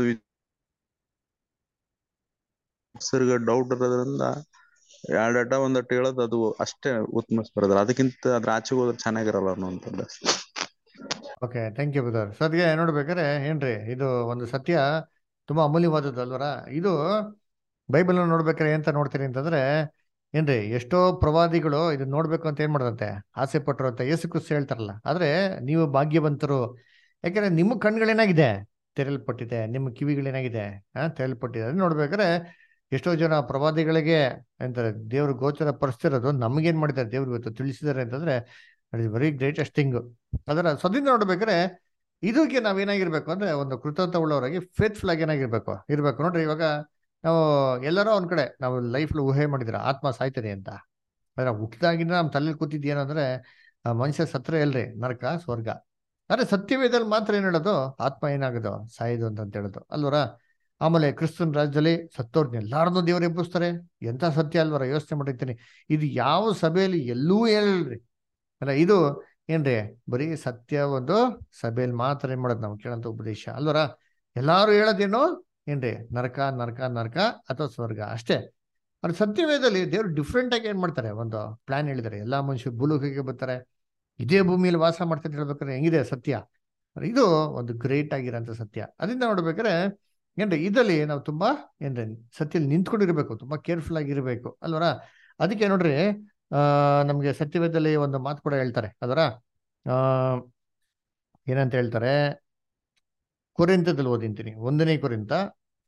ಹೆಸರಿಗೆ ಡೌಟ್ ಇರೋದ್ರಿಂದ ಎರಡ್ ಅಡ್ಡ ಒಂದಟ್ಟು ಹೇಳೋದು ಅದು ಅಷ್ಟೇ ಉತ್ತಮ ಬ್ರದರ್ ಅದಕ್ಕಿಂತ ಅದ್ರ ಆಚೆಗೆ ಹೋದ್ರೆ ಚೆನ್ನಾಗಿರಲ್ಲ ಅನ್ನೋಂಥದ್ದು okay thank you brother so ಅದಕ್ಕೆ ನೋಡ್ಬೇಕಾದ್ರೆ ಏನ್ರಿ ಇದು ಒಂದು ಸತ್ಯ ತುಂಬಾ ಅಮೂಲ್ಯವಾದದ್ದು ಅಲ್ವರ ಇದು ಬೈಬಲ್ ನೋಡ್ಬೇಕಾದ್ರೆ ಎಂತ ನೋಡ್ತೀರಿ ಅಂತಂದ್ರೆ ಏನ್ರಿ ಎಷ್ಟೋ ಪ್ರವಾದಿಗಳು ಇದನ್ನ ನೋಡ್ಬೇಕು ಅಂತ ಏನ್ ಮಾಡದಂತೆ ಆಸೆ ಪಟ್ಟರು ಅಂತ ಯೇಸು ಕ್ರಿಸ್ತ ಹೇಳ್ತಾರಲ್ಲ ಆದ್ರೆ ನೀವು ಭಾಗ್ಯವಂತರು ಯಾಕಂದ್ರೆ ನಿಮ್ಮ ಕಣ್ಗಳೇನಾಗಿದೆ ತೆರೆಯಲ್ಪಟ್ಟಿದೆ ನಿಮ್ಮ ಕಿವಿಗಳೇನಾಗಿದೆ ಆ ತೆರೆಯಲ್ಪಟ್ಟಿದೆ ಅದನ್ನ ನೋಡ್ಬೇಕಾದ್ರೆ ಎಷ್ಟೋ ಜನ ಪ್ರವಾದಿಗಳಿಗೆ ಅಂತಾರೆ ದೇವ್ರ ಗೋಚರ ಪಡಿಸ್ತಿರೋದು ನಮ್ಗೇನ್ ಮಾಡಿದ್ದಾರೆ ದೇವ್ರು ಇವತ್ತು ತಿಳಿಸಿದ್ದಾರೆ ಅಂತಂದ್ರೆ ವೆರಿ ಗ್ರೇಟೆಸ್ಟ್ ಥಿಂಗ್ ಅದರ ಸದ್ದಿಂದ ನೋಡ್ಬೇಕಾದ್ರೆ ಇದಕ್ಕೆ ನಾವೇನಾಗಿರ್ಬೇಕು ಅಂದ್ರೆ ಒಂದು ಕೃತಜ್ಞ ಉಳ್ಳವರಾಗಿ ಫೇತ್ಫುಲ್ ಆಗಿ ಏನಾಗಿರ್ಬೇಕು ಇರ್ಬೇಕು ನೋಡ್ರಿ ಇವಾಗ ನಾವು ಎಲ್ಲರೂ ಒಂದ್ ಕಡೆ ನಾವು ಲೈಫ್ ಊಹೆ ಮಾಡಿದ್ರ ಆತ್ಮ ಸಾಯ್ತದೆ ಅಂತ ಆದ್ರೆ ಹುಟ್ಟಿದಾಗಿಂದ ನಮ್ಮ ತಲೆಯಲ್ಲಿ ಕೂತಿದ್ ಏನಂದ್ರೆ ಆ ಮನುಷ್ಯ ಸತ್ರ ಎಲ್ರಿ ನರಕ ಸ್ವರ್ಗ ಆದ್ರೆ ಸತ್ಯವೇದಲ್ಲಿ ಮಾತ್ರ ಏನ್ ಹೇಳೋದು ಆತ್ಮ ಏನಾಗೋದು ಸಾಯೋದು ಅಂತ ಹೇಳೋದು ಅಲ್ವರ ಆಮೇಲೆ ಕ್ರಿಸ್ತನ್ ರಾಜ್ಯದಲ್ಲಿ ಸತ್ತೋರ್ನ ಎಲ್ಲಾರನ್ನೂ ದೇವ್ರು ಎಬ್ಬಿಸ್ತಾರೆ ಎಂತ ಸತ್ಯ ಅಲ್ವರ ಯೋಚನೆ ಮಾಡಿರ್ತೀನಿ ಇದು ಯಾವ ಸಭೆಯಲ್ಲಿ ಎಲ್ಲೂ ಹೇಳಿಲ್ರಿ ಅಲ್ಲ ಇದು ಏನ್ರಿ ಬರೀ ಸತ್ಯ ಒಂದು ಸಭೆಯಲ್ಲಿ ಮಾತ್ರ ಏನ್ ಮಾಡೋದು ನಾವು ಕೇಳಂತ ಉಪದೇಶ ಅಲ್ವರ ಎಲ್ಲಾರು ಹೇಳೋದೇನು ಏನ್ರಿ ನರಕ ನರಕ ನರಕ ಅಥವಾ ಸ್ವರ್ಗ ಅಷ್ಟೇ ಅದು ಸತ್ಯವೇದದಲ್ಲಿ ದೇವ್ರು ಡಿಫ್ರೆಂಟ್ ಆಗಿ ಏನ್ ಮಾಡ್ತಾರೆ ಒಂದು ಪ್ಲಾನ್ ಹೇಳಿದ್ದಾರೆ ಎಲ್ಲಾ ಮನುಷ್ಯರು ಭೂಲೋಕಕ್ಕೆ ಬರ್ತಾರೆ ಇದೇ ಭೂಮಿಯಲ್ಲಿ ವಾಸ ಮಾಡ್ತಾರೆ ಹೇಳ್ಬೇಕಾದ್ರೆ ಹೆಂಗಿದೆ ಸತ್ಯ ಇದು ಒಂದು ಗ್ರೇಟ್ ಆಗಿರೋಂಥ ಸತ್ಯ ಅದರಿಂದ ನೋಡ್ಬೇಕಾದ್ರೆ ಏನ್ರಿ ಇದರಲ್ಲಿ ನಾವು ತುಂಬಾ ಏನ್ರಿ ಸತ್ಯಲ್ಲಿ ನಿಂತ್ಕೊಂಡಿರ್ಬೇಕು ತುಂಬಾ ಕೇರ್ಫುಲ್ ಆಗಿರ್ಬೇಕು ಅಲ್ವರ ಅದಕ್ಕೆ ನೋಡ್ರಿ ಆ ನಮ್ಗೆ ಸತ್ಯವೇದದಲ್ಲಿ ಒಂದು ಮಾತು ಕೂಡ ಹೇಳ್ತಾರೆ ಅದರ ಆ ಏನಂತ ಹೇಳ್ತಾರೆ ಕೊರಿಂತದಲ್ಲಿ ಓದಿಂತೀನಿ ಒಂದನೇ ಕೊರಿಂತ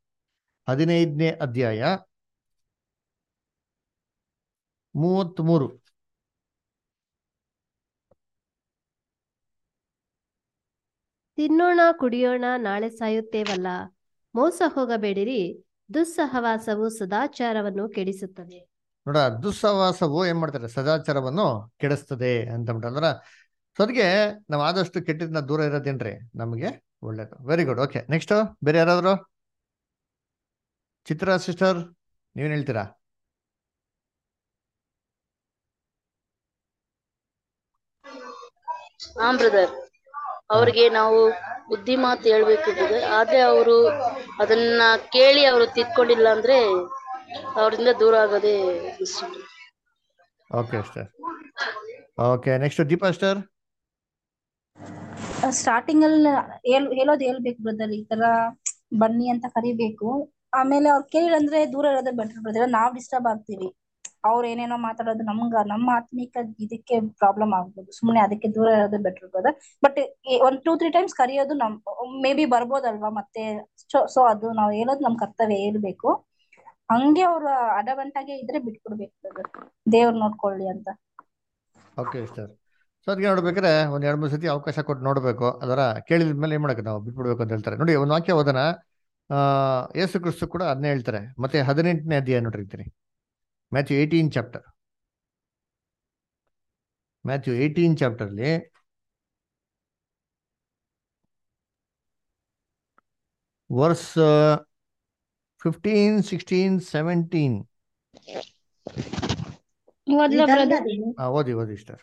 ಹದಿನೈದನೇ ಅಧ್ಯಾಯ ಮೂವತ್ತ್ಮೂರು ತಿನ್ನೋಣ ಕುಡಿಯೋಣ ನಾಳೆ ಸಾಯುತ್ತೇವಲ್ಲ ಮೋಸ ಹೋಗಬೇಡಿರಿ ದುಸ್ಸಹವಾಸವು ಸದಾಚಾರವನ್ನು ಕೆಡಿಸುತ್ತದೆ ನೋಡ ದುಸ್ಸಹವಾಸವು ಏನ್ ಮಾಡ್ತಾರೆ ಸದಾಚಾರವನ್ನು ಕೆಡಿಸ್ತದೆ ಅಂತ ಅಂದ್ರ ಸೊ ಅದಕ್ಕೆ ನಾವು ಆದಷ್ಟು ಕೆಟ್ಟದನ್ನ ದೂರ ಇರೋದೇನ್ರಿ ನಮಗೆ ಒಳ್ಳೇದು ವೆರಿ ಗುಡ್ ಓಕೆ ನೆಕ್ಸ್ಟ್ ಬೇರೆ ಯಾರಾದ್ರು ಚಿತ್ರ ಸಿಸ್ಟರ್ ನೀವೇನ್ ಹೇಳ್ತೀರಾ ಹಾ ಬ್ರದರ್ ಅವ್ರಿಗೆ ನಾವು ಬುದ್ಧಿ ಮಾತು ಹೇಳ್ಬೇಕು ಬ್ರದರ್ ಆದ್ರೆ ಅವರು ಅದನ್ನ ಕೇಳಿ ಅವರು ತಿದ್ಕೊಂಡಿಲ್ಲ ಅಂದ್ರೆ ಅವರಿಂದ ದೂರ ಆಗೋದೇ ಇಷ್ಟ okay sir okay next Deepa ಸ್ಟರ್ ಸ್ಟಾರ್ಟಿಂಗ್ ಅಲ್ಲಿ ಹೇಳ್ ಹೇಳೋದು ಹೇಳ್ಬೇಕು ಬ್ರದರ್ ಈ ತರ ಬನ್ನಿ ಅಂತ ಕರಿಬೇಕು ಆಮೇಲೆ ಅವ್ರು ಕೇಳಿಲ್ಲ ದೂರ ಇರೋದೇ ಬೆಟರ್ ಬ್ರದರ್ ನಾವ್ ಡಿಸ್ಟರ್ಬ್ ಆಗ್ತೀವಿ ಅವ್ರ ಏನೇನೋ ಮಾತಾಡೋದು ನಮ್ಗ ನಮ್ಮ ಆತ್ಮಿಕ ಇದಕ್ಕೆ ಪ್ರಾಬ್ಲಮ್ ಆಗ್ಬೋದು ಸುಮ್ನೆ ಅದಕ್ಕೆ ದೂರ ಇರೋದೇ ಬೆಟರ್ ಬ್ರದರ್ ಬಟ್ ಒಂದ್ ಟೂ ತ್ರೀ ಟೈಮ್ಸ್ ಕರಿಯೋದು ನಮ್ ಮೇ ಬಿ ಬರ್ಬೋದಲ್ವಾ ಮತ್ತೆ ಸೊ ಅದು ನಾವ್ ಹೇಳೋದು ನಮ್ ಕರ್ತವ್ಯ ಹೇಳ್ಬೇಕು ಹಂಗೆ ಅವ್ರು ಅಡಗಂಟಾಗೆ ಇದ್ರೆ ಬಿಟ್ಬಿಡ್ಬೇಕು ಬ್ರದರ್ ದೇವ್ರು ನೋಡ್ಕೊಳ್ಳಿ ಅಂತ ಓಕೆ ಸರ್ ಸೊ ಅದಕ್ಕೆ ನೋಡ್ಬೇಕಾದ್ರೆ ಒಂದ್ ಎರಡು ಮೂರು ಸತಿ ಅವಕಾಶ ಕೊಟ್ಟು ನೋಡ್ಬೇಕು ಅದರ ಕೇಳಿದ ಮೇಲೆ ಏನ್ ಮಾಡಕ್ಕೆ ನಾವು ಬಿಟ್ಬಿಡ್ಬೇಕು ಅಂತ ಹೇಳ್ತಾರೆ ನೋಡಿ ಒಂದು ವಾಕ್ಯ ಓದನ ಆ ಯೇಸು ಕ್ರಿಸ್ತು ಕೂಡ ಅದನ್ನೇ ಹೇಳ್ತಾರೆ ಮತ್ತೆ ಹದಿನೆಂಟನೇ ಅಧ್ಯಾಯ ನೋಡಿರ್ತೀನಿ Matthew eighteen chapter Matthew eighteen ಚಾಪ್ಟರ್ಲಿ ವರ್ಸ್ ಫಿಫ್ಟೀನ್ ಸಿಕ್ಸ್ಟೀನ್ ಸೆವೆಂಟೀನ್ ಓದ್ಲಾ ಬ್ರದರ್ ಓದಿ ಓದಿ ಸರ್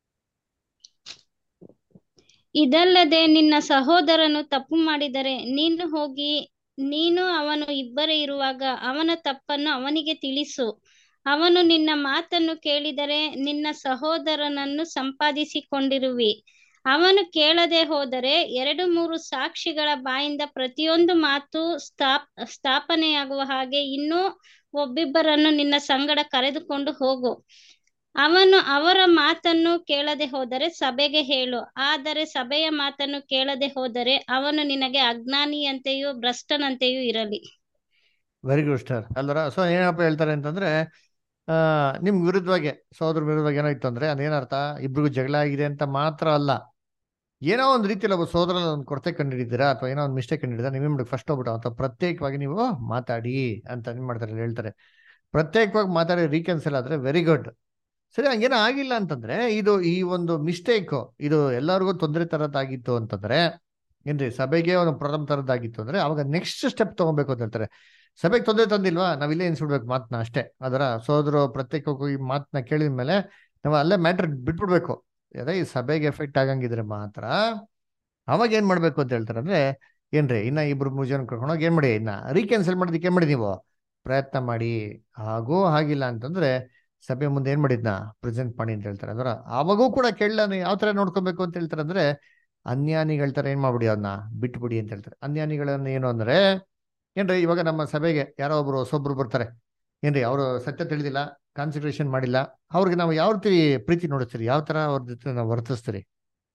ಇದಲ್ಲದೆ ನಿನ್ನ ಸಹೋದರನು ತಪ್ಪು ಮಾಡಿದರೆ ನೀನು ಹೋಗಿ ನೀನು ಅವನು ಇಬ್ಬರೇ ಇರುವಾಗ ಅವನ ತಪ್ಪನ್ನು ಅವನಿಗೆ ತಿಳಿಸು ಅವನು ನಿನ್ನ ಮಾತನ್ನು ಕೇಳಿದರೆ ನಿನ್ನ ಸಹೋದರನನ್ನು ಸಂಪಾದಿಸಿಕೊಂಡಿರುವಿ ಅವನು ಕೇಳದೆ ಹೋದರೆ ಎರಡು ಮೂರು ಸಾಕ್ಷಿಗಳ ಬಾಯಿಂದ ಪ್ರತಿಯೊಂದು ಮಾತು ಸ್ಥಾಪ್ ಸ್ಥಾಪನೆಯಾಗುವ ಹಾಗೆ ಇನ್ನೂ ಒಬ್ಬಿಬ್ಬರನ್ನು ನಿನ್ನ ಸಂಗಡ ಕರೆದುಕೊಂಡು ಹೋಗು ಅವನು ಅವರ ಮಾತನ್ನು ಕೇಳದೆ ಹೋದರೆ ಸಭೆಗೆ ಹೇಳು ಆದರೆ ಸಭೆಯ ಮಾತನ್ನು ಕೇಳದೆ ಹೋದರೆ ಅವನು ನಿನಗೆ ಅಜ್ಞಾನಿಯಂತೆಯೂ ಭ್ರಷ್ಟನಂತೆಯೂ ಇರಲಿ ವೆರಿ ಗುಡ್ ಸ್ಟಾರ್ ಅಲ್ವರ ಸೊ ಏನಪ್ಪ ಹೇಳ್ತಾರೆ ಅಂತಂದ್ರೆ ಆ ನಿಮ್ ವಿರುದ್ಧವಾಗಿ ಸಹೋದರ ವಿರುದ್ಧವಾಗಿ ಏನೋ ಇತ್ತು ಅಂದ್ರೆ ಅದೇನರ್ಥ ಇಬ್ರಿಗೂ ಜಗಳ ಆಗಿದೆ ಅಂತ ಮಾತ್ರ ಅಲ್ಲ ಏನೋ ಒಂದು ರೀತಿಯಲ್ಲಿ ಒಬ್ಬ ಸೋದರ ಒಂದು ಕೊರತೆ ಕಂಡಿದ್ದೀರಾ ಅಥವಾ ಏನೋ ಒಂದು ಮಿಸ್ಟೇಕ್ ಕಂಡಿದ್ದೀರಾ ನೀವೇನ್ ಮಾಡಿ ಫಸ್ಟ್ ಹೋಗ್ಬಿಟ್ಟು ಅಥವಾ ಪ್ರತ್ಯೇಕವಾಗಿ ನೀವು ಮಾತಾಡಿ ಅಂತ ಏನ್ ಮಾಡ್ತಾರೆ ಹೇಳ್ತಾರೆ ಪ್ರತ್ಯೇಕವಾಗಿ ಮಾತಾಡಿ ರೀಕೆನ್ಸಲ್ ಆದ್ರೆ ವೆರಿ ಗುಡ್ ಸರಿ ಹಂಗೇನೋ ಆಗಿಲ್ಲ ಅಂತಂದ್ರೆ ಇದು ಈ ಒಂದು ಮಿಸ್ಟೇಕ್ ಇದು ಎಲ್ಲರಿಗೂ ತೊಂದರೆ ತರದಾಗಿತ್ತು ಅಂತಂದ್ರೆ ಏನ್ರಿ ಸಭೆಗೆ ಒಂದು ಪ್ರಾರಂಭ ತರದಾಗಿತ್ತು ಅಂದ್ರೆ ಅವಾಗ ನೆಕ್ಸ್ಟ್ ಸ್ಟೆಪ್ ತಗೋಬೇಕು ಅಂತ ಹೇಳ್ತಾರೆ ಸಭೆಗೆ ತೊಂದರೆ ತಂದಿಲ್ವಾ ನಾವ್ ಇಲ್ಲೇ ಎನ್ಸ್ಬಿಡ್ಬೇಕು ಮಾತನ್ನ ಅಷ್ಟೇ ಅದರ ಸೋದರು ಪ್ರತ್ಯೇಕವಾಗಿ ಮಾತನ್ನ ಕೇಳಿದ ಮೇಲೆ ನಾವು ಅಲ್ಲೇ ಮ್ಯಾಟ್ರ್ ಬಿಟ್ಬಿಡ್ಬೇಕು ಅದೇ ಈ ಸಭೆಗೆ ಎಫೆಕ್ಟ್ ಆಗಂಗಿದ್ರೆ ಮಾತ್ರ ಅವಾಗ ಏನ್ ಮಾಡ್ಬೇಕು ಅಂತ ಹೇಳ್ತಾರೆ ಅಂದ್ರೆ ಏನ್ರಿ ಇನ್ನ ಇಬ್ರು ಮೂರು ಜನ ಕರ್ಕೊಂಡೋಗಿ ಏನ್ ಮಾಡಿ ಇನ್ನ ರೀಕ್ಯಾನ್ಸಲ್ ಮಾಡೋದಕ್ಕೆ ಏನ್ ಮಾಡಿ ನೀವು ಪ್ರಯತ್ನ ಮಾಡಿ ಹಾಗೂ ಆಗಿಲ್ಲ ಅಂತಂದ್ರೆ ಸಭೆ ಮುಂದೆ ಏನ್ ಮಾಡಿದ್ನ ಪ್ರೆಸೆಂಟ್ ಮಾಡಿ ಅಂತ ಹೇಳ್ತಾರೆ ಅದರ ಅವಾಗೂ ಕೂಡ ಕೇಳಲ್ಲ ಯಾವ ತರ ನೋಡ್ಕೋಬೇಕು ಅಂತ ಹೇಳ್ತಾರೆ ಅಂದ್ರೆ ಅನ್ಯಾನಿಗಳ ತರ ಏನ್ ಮಾಡ್ಬಿಡಿ ಅದನ್ನ ಬಿಟ್ಬಿಡಿ ಅಂತ ಹೇಳ್ತಾರೆ ಅನ್ಯಾನಿಗಳನ್ನ ಏನು ಅಂದ್ರೆ ಏನ್ರಿ ಇವಾಗ ನಮ್ಮ ಸಭೆಗೆ ಯಾರೋ ಒಬ್ರು ಹೊಸೊಬ್ರು ಬರ್ತಾರೆ ಏನ್ರಿ ಅವರು ಸತ್ಯ ತಿಳಿದಿಲ್ಲ ಕಾನ್ಸಂಟ್ರೇಷನ್ ಮಾಡಿಲ್ಲ ಅವ್ರಿಗೆ ನಾವು ಯಾವ ರೀತಿ ಪ್ರೀತಿ ನೋಡಿಸ್ತೀರಿ ಯಾವ ತರ ಅವ್ರ ಜೊತೆ ನಾವು ವರ್ತಿಸ್ತೀರಿ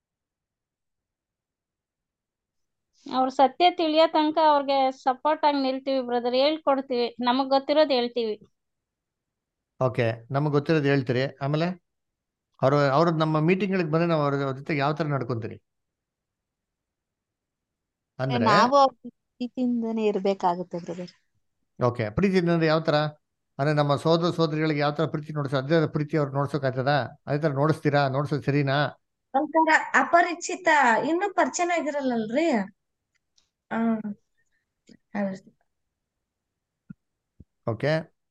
ಅವ್ರ ಸತ್ಯ ತಿಳಿಯೋ ತನಕ ಅವ್ರಿಗೆ ಸಪೋರ್ಟ್ ಆಗಿ ನಿಲ್ತೀವಿ ಬ್ರದರ್ ಹೇಳ್ಕೊಡ್ತೀವಿ ನಮಗ್ ಗೊತ್ತಿರೋದು ಹೇಳ್ತೀವಿ ಓಕೆ ನಮಗೆ ಗೊತ್ತಿರೋದು ಹೇಳ್ತೀರಿ ಆಮೇಲೆ ಅವ್ರು ಅವ್ರ ನಮ್ಮ ಮೀಟಿಂಗ್ಗಳಿಗೆ ಬಂದ್ರೆ ನಾವು ಅವ್ರ ಜೊತೆಗೆ ಯಾವ ತರ ನಡ್ಕೊಂತೀರಿ ಅಂದ್ರೆ ನಾವು ಅವ್ರ ಪ್ರೀತಿಯಿಂದನೇ ಇರ್ಬೇಕಾಗುತ್ತೆ ಬ್ರದರ್ ಓಕೆ ಪ್ರೀತಿ ಅಂದ್ರೆ ಯಾವ ತರ ಅಂದ್ರೆ ನಮ್ಮ ಸೋದರ ಸೋದರಿಗಳಿಗೆ ಯಾವ ತರ ಪ್ರೀತಿ ನೋಡಿಸ ಅದೇ ಪ್ರೀತಿ ಅವ್ರು ನೋಡ್ಸೋಕ್ ಆಯ್ತದ ಅದೇ ತರ ನೋಡಿಸ್ತೀರಾ ನೋಡ್ಸೋದ್ ಸರಿನಾ ಒಂಥರ ಅಪರಿಚಿತ ಇನ್ನೂ ಪರಿಚಯ ಆಗಿರಲ್ಲಲ್ರಿ ಹ್ಮ್ ಹೌದು. ಓಕೆ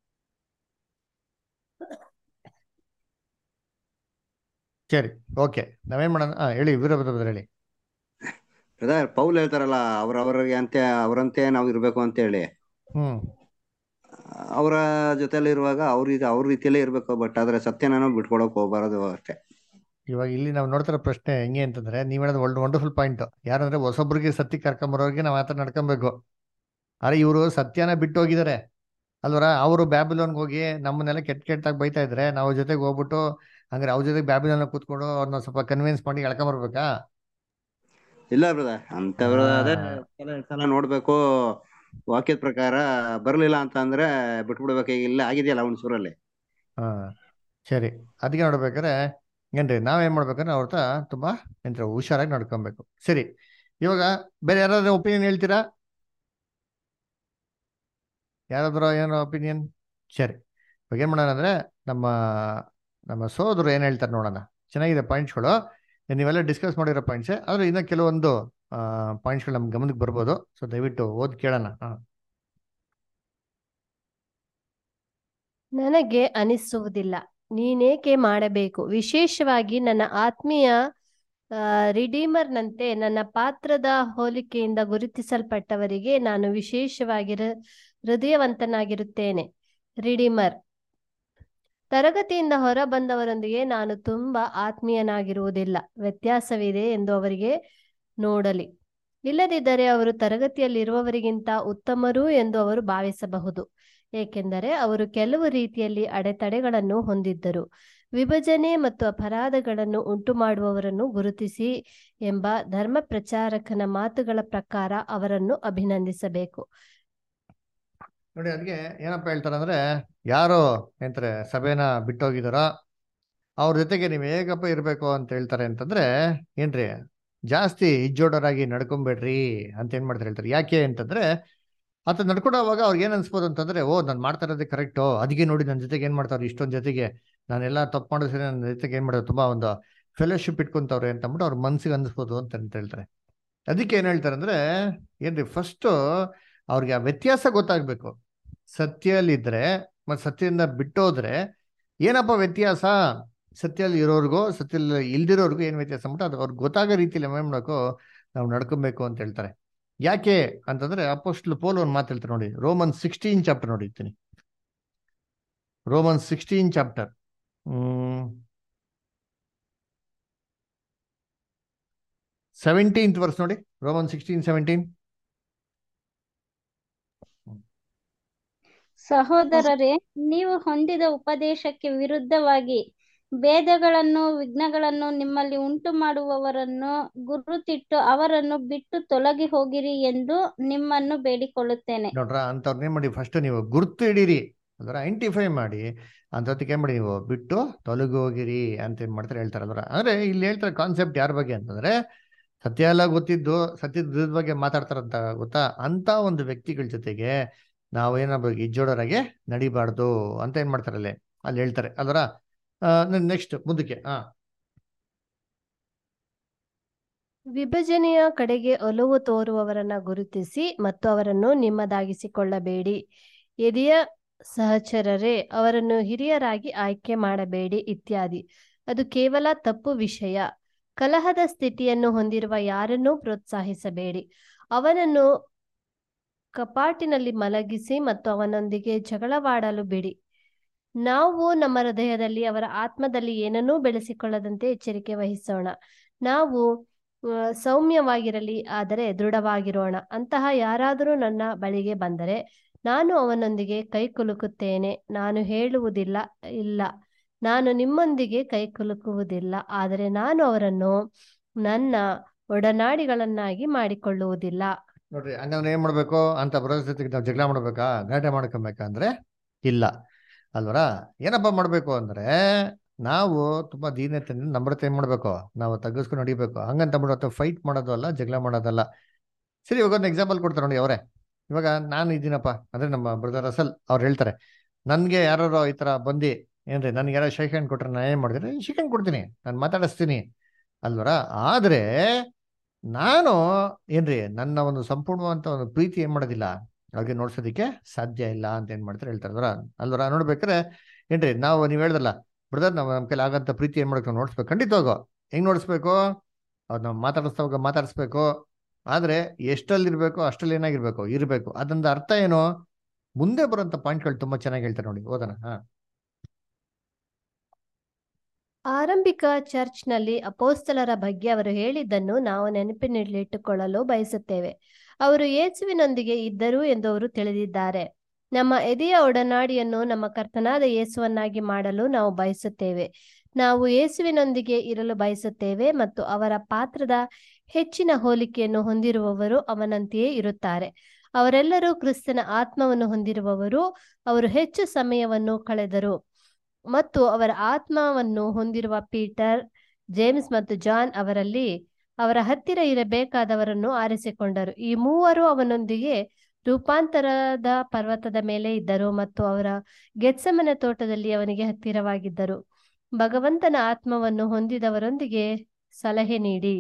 ಸರಿ ಓಕೆ ನಾವೇನ್ ಮಾಡೋಣ ಹಾ ಹೇಳಿ ವೀರಭದ್ರ ಹೇಳಿ ಬ್ರದರ್ ಪೌಲ್ ಹೇಳ್ತಾರಲ್ಲ ಅವ್ರವ್ರಿಗೆ ಅಂತೆ ಅವರಂತೆ ನಾವು ಇರ್ಬೇಕು ಅಂತ ಹೇಳಿ ಹ್ಮ್ ಅವರ ಜೊತೆಲಿ ಇರುವಾಗ ಅವ್ರ ಇದು ಅವ್ರ ರೀತಿಯಲ್ಲೇ ಇರ್ಬೇಕು ಬಟ್ ಆದ್ರೆ ಸತ್ಯನ ಬಿಟ್ಕೊಡಕ್ ಹೋಗ್ಬಾರದು ಅಷ್ಟೇ ಇವಾಗ ಇಲ್ಲಿ ನಾವು ನೋಡ್ತಿರೋ ಪ್ರಶ್ನೆ ಹೆಂಗೆ ಅಂತಂದ್ರೆ ನೀವ್ ಹೇಳೋದು ಒಳ್ಳೆ ವಂಡರ್ಫುಲ್ ಪಾಯಿಂಟ್ ಯಾರಂದ್ರೆ ಹೊಸೊಬ್ರಿಗೆ ಸತ್ಯ ಕರ್ಕೊಂಬರೋರಿಗೆ ನಾವು ಆತರ ನಡ್ಕೊಬೇಕು ಆದ್ರೆ ಇವರು ಸತ್ಯನ ಬಿಟ್ಟು ಹೋಗಿದ್ದಾರೆ ಅಲ್ವರ ಅವರು ಬ್ಯಾಬಿಲೋನ್ಗೆ ಹೋಗಿ ನಮ್ಮನ್ನೆಲ್ಲ ಕೆಟ್ಟ ಕೆಟ್ಟಾಗಿ ಬೈತಾ ಇದ್ರೆ ನಾವು ಜೊತೆಗೆ ಹೋಗ್ಬಿಟ್ಟು ಹಂಗಾರೆ ಅವ್ರ ಜೊತೆಗೆ ಬ್ಯಾಬಿಲೋನ್ ಕೂತ್ಕೊಂಡು ಅವ್ರನ್ನ ಸ್ವಲ್ಪ ಕನ್ವಿನ್ಸ್ ಮಾಡಿ ಎಳ್ಕೊಂಬರ್ಬೇಕಾ ಇಲ್ಲ ಬ್ರದರ್ ಅಂತವ್ರ ಅದೇ ಕೆಲ ಸಲ ನೋಡ್ಬೇಕು ವಾಕ್ಯದ ಪ್ರಕಾರ ಬರ್ಲಿಲ್ಲ ಅಂತ ಅಂದ್ರೆ ಬಿಟ್ಬಿಡ್ಬೇಕಾಗಿಲ್ಲ ಆಗಿದೆಯಲ್ಲ ಅವನ ಸುರಲ್ಲಿ ಹಾ ಸರಿ ಅದಕ್ಕೆ ನೋಡ್ಬೇಕಾದ್ರೆ ಏನ್ರಿ ನಾವೇನ್ ಮಾಡ್ಬೇಕಂದ್ರೆ ಅವ್ರ ಹತ್ರ ತುಂಬಾ ಏನ್ರಿ ಹುಷಾರಾಗಿ ನಡ್ಕೊಬೇಕು ಸರಿ ಇವಾಗ ಬೇರೆ ಯಾರಾದ್ರೂ ಒಪಿನಿಯನ್ ಹೇಳ್ತೀರಾ ಯಾರಾದ್ರೂ ಏನೋ ಒಪಿನಿಯನ್ ಸರಿ ಇವಾಗ ಏನ್ ಮಾಡೋಣ ಅಂದ್ರೆ ನಮ್ಮ ನಮ್ಮ ಸೋದರು ಏನ್ ಹೇಳ್ತಾರೆ ನೋಡೋಣ ಚೆನ್ನಾಗಿದೆ ಪಾಯಿಂಟ್ಸ್ಗಳು ನೀವೆಲ್ಲ ಡಿಸ್ಕಸ್ ಮಾಡಿರೋ ಪಾಯಿಂಟ್ಸ್ ಆದ್ರೆ ಇನ್ನ ಕೆಲವೊಂದು ಪಾಯಿಂಟ್ಸ್ಗಳು ನಮ್ ಗಮನಕ್ಕೆ ಬರ್ಬೋದು ಸೊ ದಯವಿಟ್ಟು ಓದ್ ಕೇಳೋಣ ಹಾ ನನಗೆ ಅನಿಸುವುದಿಲ್ಲ ನೀನೇಕೆ ಮಾಡಬೇಕು ವಿಶೇಷವಾಗಿ ನನ್ನ ಆತ್ಮೀಯ ರಿಡೀಮರ್ನಂತೆ ನನ್ನ ಪಾತ್ರದ ಹೋಲಿಕೆಯಿಂದ ಗುರುತಿಸಲ್ಪಟ್ಟವರಿಗೆ ನಾನು ವಿಶೇಷವಾಗಿ ಹೃ- ಹೃದಯವಂತನಾಗಿರುತ್ತೇನೆ ರಿಡೀಮರ್ ತರಗತಿಯಿಂದ ಹೊರ ಬಂದವರೊಂದಿಗೆ ನಾನು ತುಂಬಾ ಆತ್ಮೀಯನಾಗಿರುವುದಿಲ್ಲ ವ್ಯತ್ಯಾಸವಿದೆ ಎಂದು ಅವರಿಗೆ ನೋಡಲಿ ಇಲ್ಲದಿದ್ದರೆ ಅವರು ತರಗತಿಯಲ್ಲಿರುವವರಿಗಿಂತ ಉತ್ತಮರು ಎಂದು ಅವರು ಭಾವಿಸಬಹುದು ಏಕೆಂದರೆ ಅವರು ಕೆಲವು ರೀತಿಯಲ್ಲಿ ಅಡೆತಡೆಗಳನ್ನು ಹೊಂದಿದ್ದರು ವಿಭಜನೆ ಮತ್ತು ಅಪರಾಧಗಳನ್ನು ಉಂಟುಮಾಡುವವರನ್ನು ಗುರುತಿಸಿ ಎಂಬ ಧರ್ಮ ಪ್ರಚಾರಕನ ಮಾತುಗಳ ಪ್ರಕಾರ ಅವರನ್ನು ಅಭಿನಂದಿಸಬೇಕು ನೋಡಿ ಅದಕ್ಕೆ ಏನಪ್ಪ ಹೇಳ್ತಾರೆ ಅಂದ್ರೆ ಯಾರು ಎಂತಾರೆ ಸಭೆನ ಬಿಟ್ಟೋಗಿದಾರೋ ಅವ್ರ ಜೊತೆಗೆ ನೀವು ಹೇಗಪ್ಪ ಇರ್ಬೇಕು ಅಂತ ಹೇಳ್ತಾರೆ ಅಂತಂದ್ರೆ ಏನ್ರಿ ಜಾಸ್ತಿ ಇಜ್ಜೋಡರಾಗಿ ನಡ್ಕೊಂಬೇಡ್ರಿ ಅಂತ ಏನ್ ಮಾಡ್ತಾರೆ ಹೇಳ್ತಾರೆ ಯಾಕೆ ಅಂತಂದ್ರೆ ಆತ ನಡ್ಕೊಂಡೋವಾಗ ಅವ್ರಿಗೆ ಏನ್ ಅನ್ಸ್ಬೋದು ಅಂತಂದ್ರೆ ಓ ನಾನು ಮಾಡ್ತಾ ಇರೋದೇ ಕರೆಕ್ಟು ಅದಕ್ಕೆ ನೋಡಿ ನನ್ನ ಜೊತೆಗೆ ಏನ್ ಮಾಡ್ತಾರೆ ಇಷ್ಟೊಂದ್ ಜೊತೆಗೆ ನಾನೆಲ್ಲ ತಪ್ಪು ಮಾಡಿದ್ರೆ ನನ್ನ ಜೊತೆಗೆ ಏನ್ ಮಾಡೋದು ತುಂಬಾ ಒಂದು ಫೆಲೋಶಿಪ್ ಇಟ್ಕೊಂತವ್ರೆ ಅಂತ ಅಂದ್ಬಿಟ್ಟು ಅವ್ರ ಮನ್ಸಿಗೆ ಅನ್ಸ್ಬೋದು ಅಂತ ಅಂತ ಹೇಳ್ತಾರೆ ಅದಕ್ಕೆ ಏನ್ ಹೇಳ್ತಾರೆ ಅಂದ್ರೆ ಏನ್ರಿ ಫಸ್ಟ್ ಅವ್ರಿಗೆ ಆ ವ್ಯತ್ಯಾಸ ಗೊತ್ತಾಗ್ಬೇಕು ಸತ್ಯಲ್ಲಿದ್ರೆ ಮತ್ತೆ ಸತ್ಯದಿಂದ ಬಿಟ್ಟೋದ್ರೆ ಏನಪ್ಪ ವ್ಯತ್ಯಾಸ ಸತ್ಯಲ್ಲಿ ಇರೋರ್ಗು ಸತ್ಯಲ್ಲಿ ಇಲ್ದಿರೋರ್ಗು ಏನ್ ವ್ಯತ್ಯಾಸ ಅಂದ್ಬಿಟ್ಟು ಅದು ಅವ್ರಿಗೆ ಗೊತ್ತಾಗೋ ರೀತಿಯಲ್ಲಿ ಏನ್ ಮಾಡ್ಬೇಕು ನಾವು ನಡ್ಕೊಬೇಕು ಅಂತ ಹೇಳ್ತಾರೆ ಯಾಕೆ ಅಂತಂದ್ರೆ ಅಪೋಸ್ಟ್ಲ್ ಪೋಲ್ ಒಂದು ಮಾತು ಹೇಳ್ತಾರೆ ನೋಡಿ ರೋಮನ್ ಸಿಕ್ಸ್ಟೀನ್ ಚಾಪ್ಟರ್ ನೋಡಿರ್ತೀನಿ Roman sixteen chapter hmm seventeenth verse ನೋಡಿ ರೋಮನ್ ಸಿಕ್ಸ್ಟೀನ್ ಸೆವೆಂಟೀನ್ ಸಹೋದರರೇ ನೀವು ಹೊಂದಿದ ಉಪದೇಶಕ್ಕೆ ವಿರುದ್ಧವಾಗಿ ಭೇದಗಳನ್ನು ವಿಘ್ನಗಳನ್ನು ನಿಮ್ಮಲ್ಲಿ ಉಂಟು ಮಾಡುವವರನ್ನು ಗುರುತಿಟ್ಟು ಅವರನ್ನು ಬಿಟ್ಟು ತೊಲಗಿ ಹೋಗಿರಿ ಎಂದು ನಿಮ್ಮನ್ನು ಬೇಡಿಕೊಳ್ಳುತ್ತೇನೆ ನೋಡ್ರ ಅಂತವ್ರನ್ನ ಏನ್ ಮಾಡಿ ಫಸ್ಟ್ ನೀವು ಗುರ್ತು ಹಿಡೀರಿ ಅದರ ಐಡೆಂಟಿಫೈ ಮಾಡಿ ಅಂತದಕ್ಕೆ ಏನ್ ಮಾಡಿ ನೀವು ಬಿಟ್ಟು ತೊಲಗಿ ಹೋಗಿರಿ ಅಂತ ಏನ್ ಮಾಡ್ತಾರೆ ಹೇಳ್ತಾರೆ ಅದರ ಅಂದ್ರೆ ಇಲ್ಲಿ ಹೇಳ್ತಾರೆ ಕಾನ್ಸೆಪ್ಟ್ ಯಾರ ಬಗ್ಗೆ ಅಂತಂದ್ರೆ ಸತ್ಯ ಎಲ್ಲ ಗೊತ್ತಿದ್ದು ಸತ್ಯದ ವಿರುದ್ಧ ಬಗ್ಗೆ ಮಾತಾಡ್ತಾರಂತ ಗೊತ್ತಾ ಅಂತ ಒಂದು ವ್ಯಕ್ತಿಗಳ ಜೊತೆಗೆ ನಾವು ಏನಾಗಬೇಕು ಇಜ್ಜೋಡರಾಗೆ ನಡಿಬಾರ್ದು ಅಂತ ಏನ್ ಮಾಡ್ತಾರೆ ಅಲ್ಲಿ ಅಲ್ಲಿ ಹೇಳ್ತಾರೆ ಅದರ ನೆಕ್ಸ್ಟ್ ಮುಂದಕ್ಕೆ ಹಾ ವಿಭಜನೆಯ ಕಡೆಗೆ ಒಲವು ತೋರುವವರನ್ನ ಗುರುತಿಸಿ ಮತ್ತು ಅವರನ್ನು ನಿಮ್ಮದಾಗಿಸಿಕೊಳ್ಳಬೇಡಿ ಎದೆಯ ಸಹಚರರೇ ಅವರನ್ನು ಹಿರಿಯರಾಗಿ ಆಯ್ಕೆ ಮಾಡಬೇಡಿ ಇತ್ಯಾದಿ ಅದು ಕೇವಲ ತಪ್ಪು ವಿಷಯ ಕಲಹದ ಸ್ಥಿತಿಯನ್ನು ಹೊಂದಿರುವ ಯಾರನ್ನೂ ಪ್ರೋತ್ಸಾಹಿಸಬೇಡಿ ಅವನನ್ನು ಕಪಾಟಿನಲ್ಲಿ ಮಲಗಿಸಿ ಮತ್ತು ಅವನೊಂದಿಗೆ ಜಗಳವಾಡಲು ಬಿಡಿ ನಾವು ನಮ್ಮ ಹೃದಯದಲ್ಲಿ ಅವರ ಆತ್ಮದಲ್ಲಿ ಏನನ್ನೂ ಬೆಳೆಸಿಕೊಳ್ಳದಂತೆ ಎಚ್ಚರಿಕೆ ವಹಿಸೋಣ ನಾವು ಆ, ಸೌಮ್ಯವಾಗಿರಲಿ ಆದರೆ ದೃಢವಾಗಿರೋಣ ಅಂತಹ ಯಾರಾದರೂ ನನ್ನ ಬಳಿಗೆ ಬಂದರೆ ನಾನು ಅವನೊಂದಿಗೆ ಕೈ ಕುಲುಕುತ್ತೇನೆ ನಾನು ಹೇಳುವುದಿಲ್ಲ ಇಲ್ಲ ನಾನು ನಿಮ್ಮೊಂದಿಗೆ ಕೈ ಕುಲುಕುವುದಿಲ್ಲ ಆದರೆ ನಾನು ಅವರನ್ನು ನನ್ನ ಒಡನಾಡಿಗಳನ್ನಾಗಿ ಮಾಡಿಕೊಳ್ಳುವುದಿಲ್ಲ ನೋಡ್ರಿ ಹಂಗಂದ್ರೆ ಏನ್ ಮಾಡ್ಬೇಕು ಅಂತ ಬರೋ ಜೊತೆಗೆ ನಾವು ಜಗಳ ಮಾಡ್ಬೇಕಾ ಗಲಾಟೆ ಮಾಡ್ಕೊಬೇಕಾ ಅಂದ್ರೆ ಇಲ್ಲ ಅಲ್ವರ ಏನಪ್ಪ ಮಾಡ್ಬೇಕು ಅಂದ್ರೆ ನಾವು ತುಂಬಾ ದೀನತೆಯಿಂದ ನಮ್ರತೆ ಏನ್ ಮಾಡ್ಬೇಕು ನಾವು ತಗ್ಗಿಸ್ಕೊಂಡು ನಡಿಬೇಕು ಹಂಗಂತ ಬಿಡೋ ಫೈಟ್ ಮಾಡೋದು ಅಲ್ಲ ಜಗಳ ಮಾಡೋದಲ್ಲ ಸರಿ ಇವಾಗ ಒಂದು ಎಕ್ಸಾಂಪಲ್ ಕೊಡ್ತಾರೆ ನೋಡಿ ಅವರೇ ಇವಾಗ ನಾನು ಇದ್ದೀನಪ್ಪ ಅಂದ್ರೆ ನಮ್ಮ ಬ್ರದರ್ ಅಸಲ್ ಅವ್ರು ಹೇಳ್ತಾರೆ ನನ್ಗೆ ಯಾರು ಈ ತರ ಬಂದು ಏನ್ರಿ ನನ್ಗೆ ಯಾರೋ ಶೇಕ್ ಹ್ಯಾಂಡ್ ಕೊಟ್ರೆ ನಾನು ಏನ್ ಮಾಡ್ತೀನಿ ಶೇಕ್ ಹ್ಯಾಂಡ್ ಕೊಡ್ತೀನಿ ನಾನು ಮಾತಾಡಿಸ್ತೀನಿ ಅಲ್ವರ ಆದ್ರೆ ನಾನು ಏನ್ರಿ ನನ್ನ ಒಂದು ಸಂಪೂರ್ಣವಂತ ಒಂದು ಪ್ರೀತಿ ಏನ್ ಮಾಡೋದಿಲ್ಲ ಅವ್ರಿಗೆ ನೋಡ್ಸೋದಿಕ್ಕೆ ಸಾಧ್ಯ ಇಲ್ಲ ಅಂತ ಏನ್ ಮಾಡ್ತಾರೆ ಹೇಳ್ತಾರೆ ಅಲ್ವರ ಅಲ್ವರ ನೋಡ್ಬೇಕಾದ್ರೆ ಏನ್ರಿ ನಾವು ನೀವ್ ಹೇಳ್ದಲ್ಲ ಬ್ರದರ್ ನಾವು ನಮ್ಮ ಕೈಲಿ ಆಗಂತ ಪ್ರೀತಿ ಏನ್ ಮಾಡ್ಬೇಕು ನೋಡ್ಸ್ಬೇಕು ಖಂಡಿತವಾಗೋ ಹೆಂಗ್ ನೋಡಿಸ್ಬೇಕು ಅವ್ರು ನಾವು ಮಾತಾಡಿಸ್ತಾವಾಗ ಮಾತಾಡಿಸ್ಬೇಕು ಆದ್ರೆ ಎಷ್ಟಲ್ಲಿರ್ಬೇಕು ಅಷ್ಟಲ್ಲಿ ಏನಾಗಿರ್ಬೇಕು ಇರ್ಬೇಕು ಅದಂದ ಅರ್ಥ ಏನು ಮುಂದೆ ಬರುವಂತ ಪಾಯಿಂಟ್ಗಳು ತುಂಬಾ ಚೆನ್ನಾಗಿ ಹೇಳ್ತಾರೆ ನೋಡಿ ಓದೋಣ ಹಾ ಆರಂಭಿಕ ಚರ್ಚ್ನಲ್ಲಿ ಅಪೋಸ್ತಲರ ಬಗ್ಗೆ ಅವರು ಹೇಳಿದ್ದನ್ನು ನಾವು ನೆನಪಿನಲ್ಲಿಟ್ಟುಕೊಳ್ಳಲು ಬಯಸುತ್ತೇವೆ ಅವರು ಯೇಸುವಿನೊಂದಿಗೆ ಇದ್ದರು ಎಂದು ಅವರು ತಿಳಿದಿದ್ದಾರೆ ನಮ್ಮ ಎದೆಯ ಒಡನಾಡಿಯನ್ನು ನಮ್ಮ ಕರ್ತನಾದ ಯೇಸುವನ್ನಾಗಿ ಮಾಡಲು ನಾವು ಬಯಸುತ್ತೇವೆ ನಾವು ಯೇಸುವಿನೊಂದಿಗೆ ಇರಲು ಬಯಸುತ್ತೇವೆ ಮತ್ತು ಅವರ ಪಾತ್ರದ ಹೆಚ್ಚಿನ ಹೋಲಿಕೆಯನ್ನು ಹೊಂದಿರುವವರು ಅವನಂತೆಯೇ ಇರುತ್ತಾರೆ ಅವರೆಲ್ಲರೂ ಕ್ರಿಸ್ತನ ಆತ್ಮವನ್ನು ಹೊಂದಿರುವವರು ಅವರು ಹೆಚ್ಚು ಸಮಯವನ್ನು ಕಳೆದರು ಮತ್ತು ಅವರ ಆತ್ಮವನ್ನು ಹೊಂದಿರುವ ಪೀಟರ್ ಜೇಮ್ಸ್ ಮತ್ತು ಜಾನ್ ಅವರಲ್ಲಿ ಅವರ ಹತ್ತಿರ ಇರಬೇಕಾದವರನ್ನು ಆರಿಸಿಕೊಂಡರು ಈ ಮೂವರು ಅವನೊಂದಿಗೆ ರೂಪಾಂತರದ ಪರ್ವತದ ಮೇಲೆ ಇದ್ದರು ಮತ್ತು ಅವರ ಗೆತ್ಸಮನ ತೋಟದಲ್ಲಿ ಅವನಿಗೆ ಹತ್ತಿರವಾಗಿದ್ದರು ಭಗವಂತನ ಆತ್ಮವನ್ನು ಹೊಂದಿದವರೊಂದಿಗೆ ಸಲಹೆ ನೀಡಿ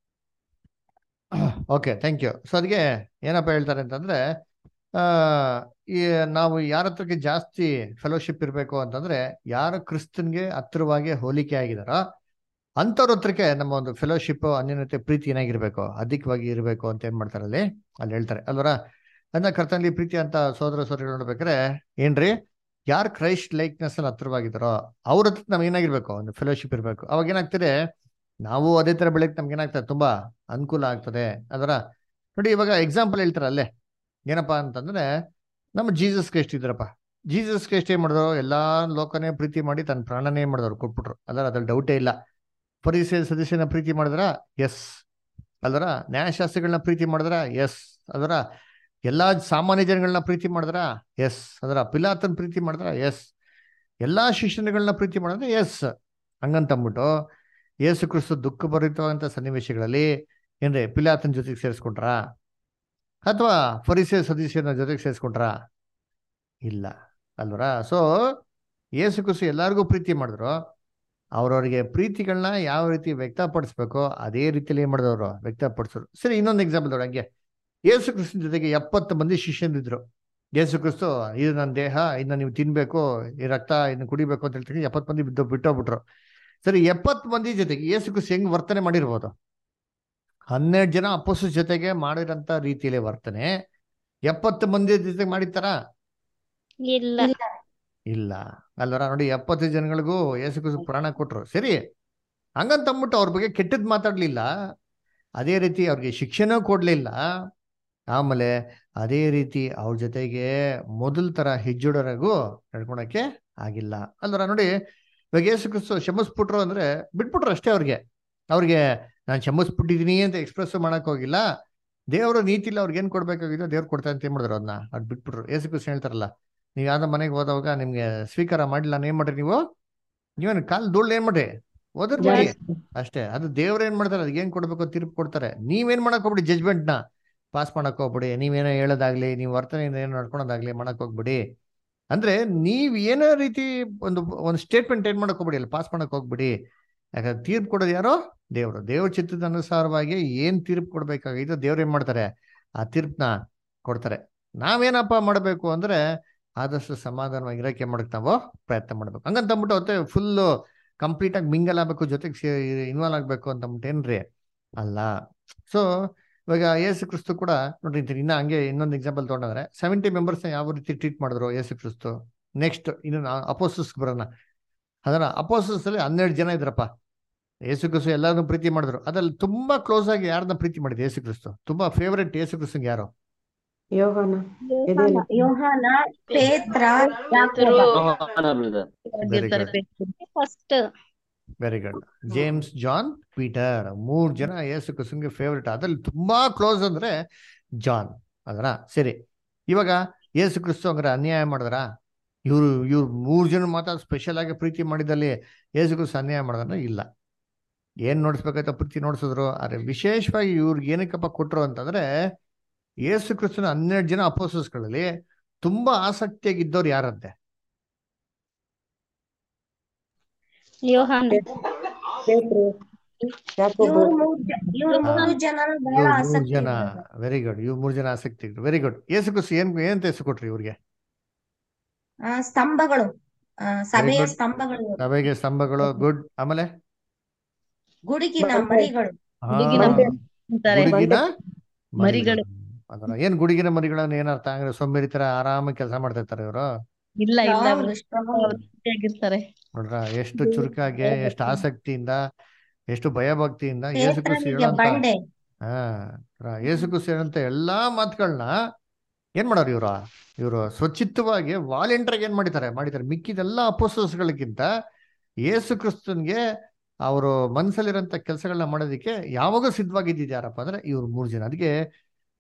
ಓಕೆ ಥ್ಯಾಂಕ್ ಯು ಸೊ ಅದಕ್ಕೆ ಏನಪ್ಪ ಹೇಳ್ತಾರೆ ಅಂತಂದ್ರೆ ಆ ಈ ನಾವು ಯಾರ ಹತ್ರಕ್ಕೆ ಜಾಸ್ತಿ ಫೆಲೋಶಿಪ್ ಇರಬೇಕು ಅಂತಂದ್ರೆ ಯಾರು ಕ್ರಿಸ್ತನ್ಗೆ ಹತ್ತಿರವಾಗಿ ಹೋಲಿಕೆ ಆಗಿದಾರೋ ಅಂಥವ್ರ ಹತ್ರಕ್ಕೆ ನಮ್ಮ ಒಂದು ಫೆಲೋಶಿಪ್ ಅನ್ಯೋನ್ಯತೆ ಪ್ರೀತಿ ಏನಾಗಿರ್ಬೇಕು ಅಧಿಕವಾಗಿ ಇರಬೇಕು ಅಂತ ಏನ್ ಮಾಡ್ತಾರೆ ಅಲ್ಲಿ ಅಲ್ಲಿ ಹೇಳ್ತಾರೆ ಅಲ್ವರ ಅದನ್ನ ಕರ್ತನಲ್ಲಿ ಪ್ರೀತಿ ಅಂತ ಸೋದರ ಸೋದರಿಗಳು ನೋಡ್ಬೇಕಾರೆ ಏನ್ರಿ ಯಾರು ಕ್ರೈಸ್ಟ್ ಲೈಕ್ನೆಸ್ ಅಲ್ಲಿ ಹತ್ರವಾಗಿದ್ದಾರೋ ಅವ್ರ ಹತ್ರ ನಾವ್ ಏನಾಗಿರ್ಬೇಕು ಒಂದು ಫೆಲೋಶಿಪ್ ಇರಬೇಕು ಅವಾಗ ಏನಾಗ್ತದೆ ನಾವು ಅದೇ ತರ ಬೆಳಕ್ ನಮ್ಗೆ ಏನಾಗ್ತದೆ ತುಂಬಾ ಅನುಕೂಲ ಆಗ್ತದೆ ಅದರ ನೋಡಿ ಇವಾಗ ಎಕ್ಸಾಂಪಲ್ ಹೇಳ್ತಾರೆ ಅಲ್ಲೇ ಏನಪ್ಪಾ ಅಂತಂದ್ರೆ ನಮ್ಮ ಜೀಸಸ್ ಕ್ರೈಸ್ಟ್ ಇದ್ರಪ್ಪ ಜೀಸಸ್ ಕ್ರೈಸ್ಟ್ ಏನ್ ಮಾಡಿದ್ರು ಎಲ್ಲಾ ಲೋಕನೇ ಪ್ರೀತಿ ಮಾಡಿ ತನ್ನ ಪ್ರಾಣನೇ ಮಾಡಿದವ್ರು ಕೊಟ್ಬಿಟ್ರು ಅದರ ಅದ್ರಲ್ಲಿ ಡೌಟೇ ಇಲ್ಲ ಪರಿಸರ ಸದಸ್ಯನ ಪ್ರೀತಿ ಮಾಡಿದ್ರ ಎಸ್ ಅಲ್ವರ ನ್ಯಾಯಶಾಸ್ತ್ರಗಳನ್ನ ಪ್ರೀತಿ ಮಾಡಿದ್ರ ಎಸ್ ಅದರ ಎಲ್ಲಾ ಸಾಮಾನ್ಯ ಜನಗಳನ್ನ ಪ್ರೀತಿ ಮಾಡಿದ್ರ ಎಸ್ ಅದರ ಪಿಲಾತನ್ ಪ್ರೀತಿ ಮಾಡಿದ್ರ ಎಸ್ ಎಲ್ಲಾ ಶಿಷ್ಯನುಗಳನ್ನ ಪ್ರೀತಿ ಮಾಡಿದ್ರೆ ಎಸ್ ಹಂಗಂತಂದ್ಬಿಟ್ಟು ಯೇಸು ಕ್ರಿಸ್ತು ದುಃಖ ಭರಿತವಾದಂತ ಸನ್ನಿವೇಶಗಳಲ್ಲಿ ಏನ್ರಿ ಪಿಲಾತನ್ ಜೊತೆಗೆ ಸೇರಿಸ್ಕೊಂಡ್ರ ಅಥವಾ ಪರಿಸರ ಸದಸ್ಯನ ಜೊತೆಗೆ ಸೇರಿಸ್ಕೊಂಡ್ರ ಇಲ್ಲ ಅಲ್ವರ ಸೊ ಯೇಸು ಕ್ರಿಸ್ತು ಎಲ್ಲರಿಗೂ ಪ್ರೀತಿ ಮಾಡಿದ್ರು ಅವ್ರವ್ರಿಗೆ ಪ್ರೀತಿಗಳನ್ನ ಯಾವ ರೀತಿ ವ್ಯಕ್ತಪಡಿಸ್ಬೇಕೋ ಅದೇ ರೀತಿಯಲ್ಲಿ ಏನ್ ಮಾಡಿದವರು ವ್ಯಕ್ತಪಡಿಸಿದ್ರು ಸರಿ ಇನ್ನೊಂದು ಎಕ್ಸಾಂಪಲ್ ನೋಡಿ ಹಂಗೆ ಯೇಸು ಕ್ರಿಸ್ತನ ಜೊತೆಗೆ ಎಪ್ಪತ್ತು ಮಂದಿ ಶಿಷ್ಯನಿದ್ರು ಯೇಸು ಕ್ರಿಸ್ತು ಇದು ನನ್ನ ದೇಹ ಇದನ್ನ ನೀವು ತಿನ್ಬೇಕು ಈ ರಕ್ತ ಇದನ್ನ ಕುಡಿಬೇಕು ಅಂತ ಹೇಳ್ತೀನಿ ಎಪ್ಪತ್ತು ಮಂದಿ ಬಿದ್ದು ಬಿಟ್ಟೋಗ್ಬಿಟ್ರು ಸರಿ ಎಪ್ಪತ್ತು ಮಂದಿ ಜೊತೆಗೆ ಯೇಸು ಕ್ರಿಸ್ತು ಹೆಂಗ್ ವರ್ತನೆ ಮಾಡಿರ್ಬೋದು ಹನ್ನೆರಡು ಜನ ಅಪ್ಪಸು ಜೊತೆಗೆ ಮಾಡಿರಂತ ರೀತಿಯಲ್ಲಿ ವರ್ತನೆ ಎಪ್ಪತ್ತು ಮಂದಿ ಜೊತೆಗೆ ಮಾಡಿತ್ತಾರ ಇಲ್ಲ ಇಲ್ಲ ಅಲ್ವರ ನೋಡಿ ಎಪ್ಪತ್ತು ಜನಗಳಿಗೂ ಯೇಸು ಕ್ರಿಸ್ತು ಪ್ರಾಣ ಕೊಟ್ರು ಸರಿ ಹಂಗಂತಂದ್ಬಿಟ್ಟು ಅವ್ರ ಬಗ್ಗೆ ಕೆಟ್ಟದ್ ಮಾತಾಡ್ಲಿಲ್ಲ ಅದೇ ರೀತಿ ಅವ್ರಿಗೆ ಶಿಕ್ಷಣ ಕೊಡ್ಲಿಲ್ಲ ಆಮೇಲೆ ಅದೇ ರೀತಿ ಅವ್ರ ಜೊತೆಗೆ ಮೊದಲ ತರ ಹೆಜ್ಜುಡೋರೆಗೂ ನಡ್ಕೊಳಕ್ಕೆ ಆಗಿಲ್ಲ ಅಲ್ವರ ನೋಡಿ ಇವಾಗ ಯೇಸು ಕ್ರಿಸ್ತು ಕ್ಷಮಿಸ್ಬಿಟ್ರು ಅಂದ್ರೆ ಬಿಟ್ಬಿಟ್ರು ಅಷ್ಟೇ ಅವ್ರಿಗೆ ಅವ್ರಿಗೆ ನಾನು ಕ್ಷಮಿಸ್ಬಿಟ್ಟಿದೀನಿ ಅಂತ ಎಕ್ಸ್ಪ್ರೆಸ್ ಮಾಡಕ್ ಹೋಗಿಲ್ಲ ದೇವ್ರ ನೀತಿಲಿ ಅವ್ರಿಗೆ ಏನ್ ಕೊಡ್ಬೇಕಾಗಿದೋ ದೇವ್ರು ಕೊಡ್ತಾ ಅಂತ ಏನ್ ಮಾಡಿದ್ರು ಅದನ್ನ ಅದ್ ಬಿಟ್ಬಿಟ್ರು ಯೇಸು ಕ್ರಿಸ್ತು ಹೇಳ್ತಾರಲ್ಲ ನೀವ್ ಯಾವ್ದೋ ಮನೆಗೆ ಹೋದವಾಗ ನಿಮ್ಗೆ ಸ್ವೀಕಾರ ಮಾಡಿಲ್ಲ ಏನ್ ಮಾಡ್ರಿ ನೀವು ನೀವೇನು ಕಾಲ್ ಧೂಳ್ ಏನ್ ಮಾಡ್ರಿ ಓದರ್ ಮಾಡಿ ಅಷ್ಟೇ ಅದು ದೇವ್ರ ಏನ್ ಮಾಡ್ತಾರೆ ಅದಕ್ಕೆ ಏನ್ ಕೊಡ್ಬೇಕು ತೀರ್ಪು ಕೊಡ್ತಾರೆ ನೀವೇನ್ ಮಾಡಕ್ ಹೋಗ್ಬಿಡಿ ಜಜ್ಮೆಂಟ್ ನ ಪಾಸ್ ಮಾಡಕ್ ಹೋಗ್ಬಿಡಿ ನೀವೇನೋ ಹೇಳೋದಾಗ್ಲಿ ನೀವು ವರ್ತನೆಯಿಂದ ಏನೋ ನಡ್ಕೊಳೋದಾಗ್ಲಿ ಮಾಡಕ್ ಹೋಗ್ಬಿಡಿ ಅಂದ್ರೆ ನೀವ್ ಏನೋ ರೀತಿ ಒಂದು ಒಂದು ಸ್ಟೇಟ್ಮೆಂಟ್ ಏನ್ ಮಾಡಕ್ ಹೋಗ್ಬಿಡಿ ಅಲ್ಲಿ ಪಾಸ್ ಮಾಡಕ್ ಹೋಗ್ಬಿಡಿ ಯಾಕಂದ್ರೆ ತೀರ್ಪು ಕೊಡೋದು ಯಾರೋ ದೇವ್ರು ದೇವ್ರ ಚಿತ್ತದ ಅನುಸಾರವಾಗಿ ಏನ್ ತೀರ್ಪು ಕೊಡ್ಬೇಕಾಗಿದ್ದು ದೇವ್ರು ಏನ್ ಮಾಡ್ತಾರೆ ಆ ತೀರ್ಪನ್ನ ಕೊಡ್ತಾರೆ ನಾವೇನಪ್ಪ ಮಾಡ್ಬೇಕು ಅಂದ್ರೆ ಆದಷ್ಟು ಸಮಾಧಾನವಾಗಿ ಇರಕ್ಕೆ ಮಾಡಕ್ ನಾವು ಪ್ರಯತ್ನ ಮಾಡ್ಬೇಕು ಹಂಗಂತ ಅಂದ್ಬಿಟ್ಟು ಮತ್ತೆ ಫುಲ್ ಕಂಪ್ಲೀಟ್ ಆಗಿ ಮಿಂಗಲ್ ಆಗ್ಬೇಕು ಜೊತೆಗೆ ಇನ್ವಾಲ್ವ್ ಆಗ್ಬೇಕು ಅಂತ ಅಂದ್ಬಿಟ್ಟು ಏನ್ರಿ ಅಲ್ಲ ಸೊ ಇವಾಗ ಯೇಸು ಕ್ರಿಸ್ತು ಕೂಡ ನೋಡ್ರಿ ಇನ್ನ ಹಂಗೆ ಇನ್ನೊಂದು ಎಕ್ಸಾಂಪಲ್ ತಗೊಂಡ್ರೆ ಸೆವೆಂಟಿ ಮೆಂಬರ್ಸ್ ಯಾವ ರೀತಿ ಟ್ರೀಟ್ ಮಾಡಿದ್ರು ಯೇಸು ಕ್ರಿಸ್ತು ನೆಕ್ಸ್ಟ್ ಇನ್ನು ಅಪೋಸಸ್ ಬರೋಣ ಅದನ್ನ ಅಪೋಸಸ್ ಅಲ್ಲಿ ಹನ್ನೆರಡು ಜನ ಇದ್ರಪ್ಪ ಯೇಸು ಕ್ರಿಸ್ತು ಎಲ್ಲಾರನ್ನೂ ಪ್ರೀತಿ ಮಾಡಿದ್ರು ಅದ್ರಲ್ಲಿ ತುಂಬಾ ಕ್ಲೋಸ್ ಆಗಿ ಯಾರನ್ನ ಪ್ರೀತಿ ಮಾಡಿದ್ರು ಯೇಸು ಕ್ರಿಸ್ತು ತುಂಬಾ ಫೇವರೆಟ್ ಯೇಸು ಕ್ರಿಸ್ತಂಗೆ ಯಾರು ಯೋಹಾನ ಯೋಹಾನ ಎದೆಯಲ್ಲಿ ಯೋಹಾನ ಪೇತ್ರ ಪೇತರು ಯಾಕೋಬ very good first very good James John Peter ಮೂರ್ ಜನ ಯೇಸು ಕ್ರಿಸ್ತಂಗೆ ಫೇವರೆಟ್ ಅದ್ರಲ್ಲಿ ತುಂಬಾ ಕ್ಲೋಸ್ ಅಂದ್ರೆ ಜಾನ್ ಅದರ ಸರಿ ಇವಾಗ ಯೇಸು ಕ್ರಿಸ್ತು ಹಂಗಾರೆ ಅನ್ಯಾಯ ಮಾಡಿದ್ರ ಇವ್ರು ಇವ್ರು ಮೂರ್ ಜನ ಮಾತ್ರ ಸ್ಪೆಷಲ್ ಆಗಿ ಪ್ರೀತಿ ಮಾಡಿದಲ್ಲಿ ಯೇಸು ಕ್ರಿಸ್ತು ಅನ್ಯಾಯ ಮಾಡಿದ್ರ ಇಲ್ಲ ಏನ್ ನೋಡಿಸ್ಬೇಕಾಯ್ತ ಪ್ರೀತಿ ನೋಡ್ಸಿದ್ರು ಆದ್ರೆ ವಿಶೇಷವಾಗಿ ಇವ್ರಿಗೆ ಏನಕ್ಕಪ್ಪ ಕೊಟ್ರು ಅಂತಂದ್ರೆ ಯೇಸು ಕ್ರಿಸ್ತನ ಹನ್ನೆರಡು ಜನ ಅಪೋಸಸ್ಗಳಲ್ಲಿ ತುಂಬಾ ಆಸಕ್ತಿಯಾಗಿದ್ದವ್ರು ಯಾರಂತೆ ಯೋಹಾನ್ ಪೇತ್ರು ಯಾಕೋಬ ಇವ್ರು ಮೂರ್ ಜ- ಇವ್ರು ಹಾ ಮೂರು ಜನ ಬಹಳ ಇವ್ರು ಮೂರ್ ಆಸಕ್ತಿ ಜನ ಇದ್ರು ವೆರಿ ಗುಡ್ ಇವ್ ಮೂರ್ ಜನ ಆಸಕ್ತಿ ಇದ್ರು ವೆರಿ ಗುಡ್ ಯೇಸು ಕ್ರಿಸ್ತು ಏನ್ ಏನ್ ಹೆಸರು ಕೊಟ್ರಿ ಇವ್ರಿಗೆ ಆ ಸ್ತಂಭಗಳು ಆ ವೆರಿ ಸಭೆಯ ಗುಡ್ ಸ್ತಂಭಗಳು ಇವ್ರು. ಸಭೆಗೆ ಸ್ತಂಭಗಳು ಗುಡ್ ಆಮೇಲೆ ಗುಡುಗಿನ ಬಂಡೆ ಮರಿಗಳು ಹಾ ಹುಡುಗಿನ ಅಂತಾರೆ ಗುಡುಗಿನ ಮರಿಗಳು ಮರಿಗಳು ಅದರ ಏನ್ ಗುಡುಗಿನ ಮರಿಗಳನ್ನ ಏನರ್ಥ ಅಂದ್ರೆ ಸೋಂಬೇರಿ ತರ ಆರಾಮಾಗಿ ಕೆಲಸ ಮಾಡ್ತಾ ಇರ್ತಾರೆ ಇವರು ಇಲ್ಲ ಇಲ್ಲ ಸ್ಟ್ರಾಂಗ್ ಬ್ರದರ್ ಸ್ಟ್ರಾಂಗ್ ಅವ್ರು ಆಗಿರ್ತಾರೆ ನೋಡ್ರ ಎಷ್ಟು ಚುರುಕಾಗಿ ಎಷ್ಟು ಆಸಕ್ತಿಯಿಂದ ಎಷ್ಟು ಭಯಭಕ್ತಿಯಿಂದ ಯೇಸು ಕ್ರಿಸ್ತು ಪೇತ್ರನಿಗೆ ಹೇಳೋಂತ ಬಂಡೆ ಹಾ ರ- ಯೇಸು ಕ್ರಿಸ್ತು ಹೇಳಂತ ಎಲ್ಲಾ ಮಾತುಗಳನ್ನ ಏನ್ ಮಾಡೋರು ಇವ್ರು ಇವರು ಸ್ವಚಿತ್ತವಾಗಿ ವಾಲಂಟಿಯರ್ ಏನ್ ಮಾಡಿದ್ದಾರೆ ಮಾಡಿದ್ದಾರೆ ಮಿಕ್ಕಿದೆಲ್ಲ ಅಪೋಸಸ್ಗಳಿಗಿಂತ ಯೇಸು ಕ್ರಿಸ್ತನ್ಗೆ ಅವರು ಮನಸ್ಸಲ್ಲಿರೋಂಥ ಕೆಲಸಗಳನ್ನ ಮಾಡೋದಕ್ಕೆ ಯಾವಾಗ ಸಿದ್ಧವಾಗಿದ್ದಿದ್ಯಾರಪ್ಪ ಅಂದ್ರೆ ಇವ್ರು ಮೂರು ಜನ ಅದಕ್ಕೆ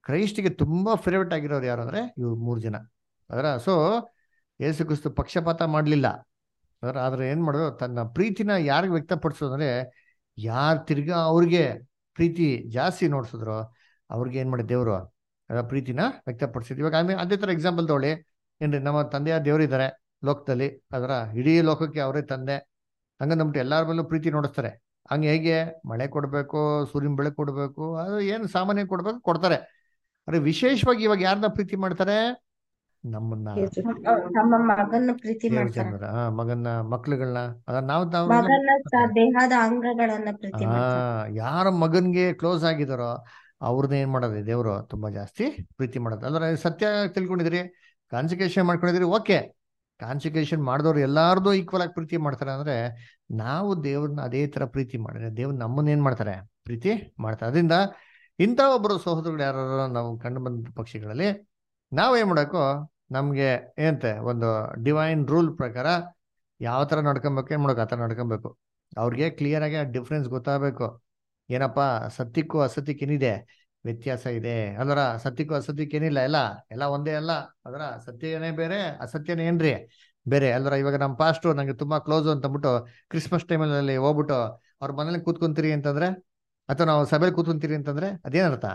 ಕ್ರೈಸ್ಟಿಗೆ ತುಂಬಾ ಫೇವ್ರೇಟ್ ಆಗಿರೋರು ಯಾರು ಅಂದ್ರೆ ಇವ್ರು ಮೂರು ಜನ ಅದರ ಸೊ ಯೇಸು ಕ್ರಿಸ್ತು ಪಕ್ಷಪಾತ ಮಾಡಲಿಲ್ಲ ಅದರ ಆದ್ರೆ ಏನ್ ಮಾಡೋದು ತನ್ನ ಪ್ರೀತಿನ ಯಾರಿಗೆ ವ್ಯಕ್ತಪಡಿಸೋದಂದ್ರೆ ಯಾರು ತಿರ್ಗಾ ಅವ್ರಿಗೆ ಪ್ರೀತಿ ಜಾಸ್ತಿ ನೋಡ್ಸಿದ್ರು ಅವ್ರಿಗೆ ಏನ್ ಮಾಡಿ ದೇವರು ಅದರ ಪ್ರೀತಿನ ವ್ಯಕ್ತಪಡಿಸಿದ್ರು ಇವಾಗ ಆಮೇಲೆ ಅದೇ ತರ ಎಕ್ಸಾಂಪಲ್ ತಗೊಳ್ಳಿ ಏನ್ರಿ ನಮ್ಮ ತಂದೆಯ ದೇವರಿದ್ದಾರೆ ಲೋಕದಲ್ಲಿ ಅದರ ಇಡೀ ಲೋಕಕ್ಕೆ ಅವರೇ ತಂದೆ ಹಂಗಂದ್ಬಿಟ್ಟು ಎಲ್ಲಾರ ಮೇಲೂ ಪ್ರೀತಿ ನೋಡಿಸ್ತಾರೆ ಹಂಗೆ ಹೇಗೆ ಮಳೆ ಕೊಡಬೇಕು ಸೂರ್ಯನ ಬೆಳಕು ಕೊಡಬೇಕು ಅದು ಏನು ಸಾಮಾನ್ಯ ಕೊಡ್ಬೇಕು ಕೊಡ್ತಾರೆ ಅರೆ ವಿಶೇಷವಾಗಿ ಇವಾಗ ಯಾರನ್ನ ಪ್ರೀತಿ ಮಾಡ್ತಾರೆ ನಮ್ಮನ್ನ ತಮ್ಮ ಮಗನ ಪ್ರೀತಿ ದೇವ್ರ ಮಾಡ್ತಾರೆ ಜನರ ಆ, ಮಗನ್ನ ಮಕ್ಳುಗಳನ್ನ ಅದ ನಾವು ನಾವು ಮಗನ ಸ- ದೇಹದ ಅಂಗಗಳನ್ನ ಪ್ರೀತಿ ಆ ಮಾಡ್ತಾರೆ ಯಾರ ಮಗನ್ಗೆ ಕ್ಲೋಸ್ ಆಗಿದಾರೋ ಅವ್ರನ್ನ ಏನ್ ಮಾಡೋದು ದೇವರು ತುಂಬಾ ಜಾಸ್ತಿ ಪ್ರೀತಿ ಮಾಡೋದು ಅಂದ್ರೆ ಸತ್ಯ ತಿಳ್ಕೊಂಡಿದ್ರಿ ಕಾನ್ಸಿಕೇಶನ್ ಮಾಡ್ಕೊಂಡಿದ್ರಿ ಓಕೆ ಕಾನ್ಸಿಕೇಶನ್ ಮಾಡಿದವ್ರು ಎಲ್ಲಾರ್ದು ಈಕ್ವಲ್ ಆಗಿ ಪ್ರೀತಿ ಮಾಡ್ತಾರೆ ಅಂದ್ರೆ ನಾವು ದೇವ್ರನ್ನ ಅದೇ ತರ ಪ್ರೀತಿ ಮಾಡಿದ್ರೆ ದೇವ್ರು ನಮ್ಮನ್ನ ಏನ್ ಮಾಡ್ತಾರೆ ಪ್ರೀತಿ ಮಾಡ್ತಾರೆ ಅದರಿಂದ ಇಂಥ ಒಬ್ಬರು ಸಹೋದರಗಳು ಯಾರು ನಾವು ಕಂಡು ಬಂದ ಪಕ್ಷಿಗಳಲ್ಲಿ ನಾವು ಏನ್ ಮಾಡಬೇಕು ನಮ್ಗೆ ಏನಂತೆ ಒಂದು ಡಿವೈನ್ ರೂಲ್ ಪ್ರಕಾರ ಯಾವ ತರ ನಡ್ಕೊಬೇಕು ಏನ್ ಮಾಡ್ಬೇಕು ಆ ತರ ನಡ್ಕೊಬೇಕು ಅವ್ರಿಗೆ ಕ್ಲಿಯರ್ ಆಗಿ ಆ ಡಿಫ್ರೆನ್ಸ್ ಗೊತ್ತಾಗಬೇಕು ಏನಪ್ಪ ಸತ್ಯಕ್ಕೂ ಅಸತ್ಯಕ್ಕೆ ಏನಿದೆ ವ್ಯತ್ಯಾಸ ಇದೆ ಅದರ ಸತ್ಯಕ್ಕೂ ಅಸತ್ಯಕ್ಕೆ ಏನಿಲ್ಲ ಎಲ್ಲ ಎಲ್ಲ ಒಂದೇ ಅಲ್ಲ ಅದರ ಸತ್ಯನೇ ಬೇರೆ ಅಸತ್ಯನೇ ಏನ್ರಿ ಬೇರೆ ಅಲ್ದ್ರ ಇವಾಗ ನಮ್ಮ ಪಾಸ್ಟು ನಂಗೆ ತುಂಬಾ ಕ್ಲೋಸ್ ಅಂತ ಅಂದ್ಬಿಟ್ಟು ಕ್ರಿಸ್ಮಸ್ ಟೈಮಲ್ಲಿ ಹೋಗ್ಬಿಟ್ಟು ಅವ್ರ ಮನೇಲಿ ಕೂತ್ಕೊಂತೀರಿ ಅಂತಂದ್ರೆ ಅಥವಾ ನಾವು ಸಭೆಯಲ್ಲಿ ಕೂತ್ಕೊಂತೀರಿ ಅಂತಂದ್ರೆ ಅದೇನರ್ಥ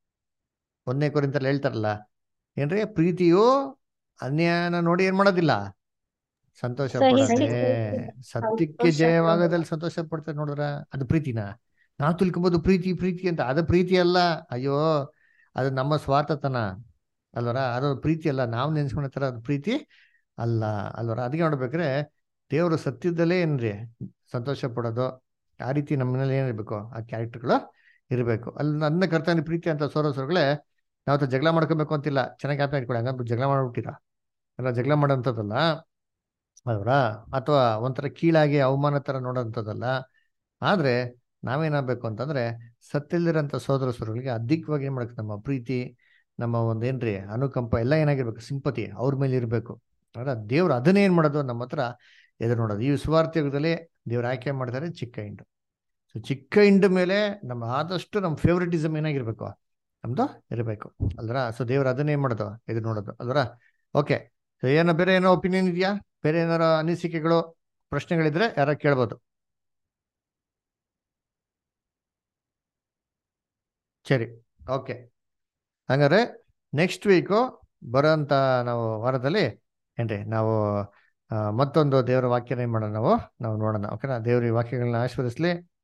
ಒಂದನೇ ಕೊರಿಂತಲ್ಲಿ ಹೇಳ್ತಾರಲ್ಲ ಏನ್ರಿ ಪ್ರೀತಿಯು ಅನ್ಯಾಯನ ನೋಡಿ ಏನ್ ಮಾಡೋದಿಲ್ಲ ಸಂತೋಷ ಸಹಿಸಿ ಪಡತ್ತೆ ಸತ್ಯಕ್ಕೆ ಸಂತೋಷ ಜಯವಾಗದಲ್ಲಿ ಸಂತೋಷ ಪಡ್ತಾರೆ ನೋಡಿದ್ರ ಅದು ಪ್ರೀತಿನ ನಾವು ತಿಳ್ಕೊಬೋದು ಪ್ರೀತಿ ಪ್ರೀತಿ ಅಂತ ಅದು ಪ್ರೀತಿ ಅಲ್ಲ ಅಯ್ಯೋ ಅದು ನಮ್ಮ ಸ್ವಾರ್ಥತನ ಅಲ್ವರ ಅದು ಪ್ರೀತಿ ಅಲ್ಲ ನಾವು ನೆನ್ಸ್ಕೊಂಡಿರ್ತಾರ ಅದು ಪ್ರೀತಿ ಅಲ್ಲ ಅಲ್ವರ ಅದಕ್ಕೆ ನೋಡ್ಬೇಕ್ರೆ ದೇವರು ಸತ್ಯದಲ್ಲೇ ಏನ್ರಿ ಸಂತೋಷ ಪಡೋದು ಆ ರೀತಿ ನಮ್ಮನೇಲಿ ಏನಿರ್ಬೇಕು ಆ ಕ್ಯಾರೆಕ್ಟರ್ಗಳು ಇರಬೇಕು ಅಲ್ಲಿ ನನ್ನ ಕರ್ತವ್ಯ ಪ್ರೀತಿ ಅಂತ ಸೋರಸರುಗಳೇ ನಾವು ತ ಜಗಳ ಮಾಡ್ಕೋಬೇಕು ಅಂತಿಲ್ಲ ಚೆನ್ನಾಗಿ ಜ್ಞಾಪನ ಇಟ್ಕೊಳ್ಳಿ ಹಂಗಂದ್ರೆ ಜಗಳ ಮಾಡ್ಬಿಟ್ಟಿರ ಎಲ್ಲ ಜಗಳ ಮಾಡೋಂಥದ್ದಲ್ಲ ಅಲ್ವರಾ ಅಥವಾ ಒಂಥರ ಕೀಳಾಗಿ ಅವಮಾನ ತರ ನೋಡೋಂಥದ್ದಲ್ಲ ಆದ್ರೆ ನಾವೇನಾಗಬೇಕು ಅಂತಂದ್ರೆ ಸತ್ತಿಲ್ದಿರೋಂಥ ಸೋದರ ಸೋದರಗಳಿಗೆ ಅಧಿಕವಾಗಿ ಏನ್ ಮಾಡಬೇಕು ನಮ್ಮ ಪ್ರೀತಿ ನಮ್ಮ ಒಂದೇನ್ರಿ ಅನುಕಂಪ ಎಲ್ಲ ಏನಾಗಿರ್ಬೇಕು ಸಿಂಪತಿ ಅವ್ರ ಮೇಲೆ ಇರಬೇಕು ಅಲ್ಲ ದೇವ್ರು ಅದನ್ನೇ ಏನ್ ಮಾಡೋದು ನಮ್ಮ ಹತ್ರ ಎದುರು ನೋಡೋದು ಈ ಸುವಾರ್ಥ ಯುಗದಲ್ಲಿ ದೇವ್ರು ಆಯ್ಕೆ ಮಾಡ್ತಾರೆ ಚಿಕ್ಕ ಹಿಂಡು ಸೊ ಚಿಕ್ಕ ಹಿಂಡು ಮೇಲೆ ನಮ್ಮ ಆದಷ್ಟು ನಮ್ಮ ಫೇವ್ರೆಟಿಸಮ್ ಏನಾಗಿರ್ಬೇಕು ನಮ್ದು ಇರಬೇಕು ಅಲ್ದ್ರ ಸೊ ದೇವ್ರು ಅದನ್ನೇ ಏನ್ ಮಾಡೋದು ಎದುರು ನೋಡೋದು ಅಲ್ದ್ರ ಓಕೆ ಸೊ ಏನೋ ಬೇರೆ ಏನೋ ಒಪಿನಿಯನ್ ಇದೆಯಾ ಬೇರೆ ಏನಾರ ಅನಿಸಿಕೆಗಳು ಪ್ರಶ್ನೆಗಳಿದ್ರೆ ಯಾರ ಕೇಳ್ಬೋದು ಸರಿ ಓಕೆ ಹಂಗಾರೆ ನೆಕ್ಸ್ಟ್ ವೀಕು ಬರೋಂಥ ನಾವು ವಾರದಲ್ಲಿ ಏನ್ರಿ ನಾವು ಆ, ಮತ್ತೊಂದು ದೇವರ ವಾಕ್ಯನ ಏನ್ ಮಾಡೋಣ ನಾವು ನಾವು ನೋಡೋಣ ಓಕೆನಾ ದೇವ್ರ ಈ ವಾಕ್ಯಗಳನ್ನ ಆಶೀರ್ವದಿಸ್ಲಿ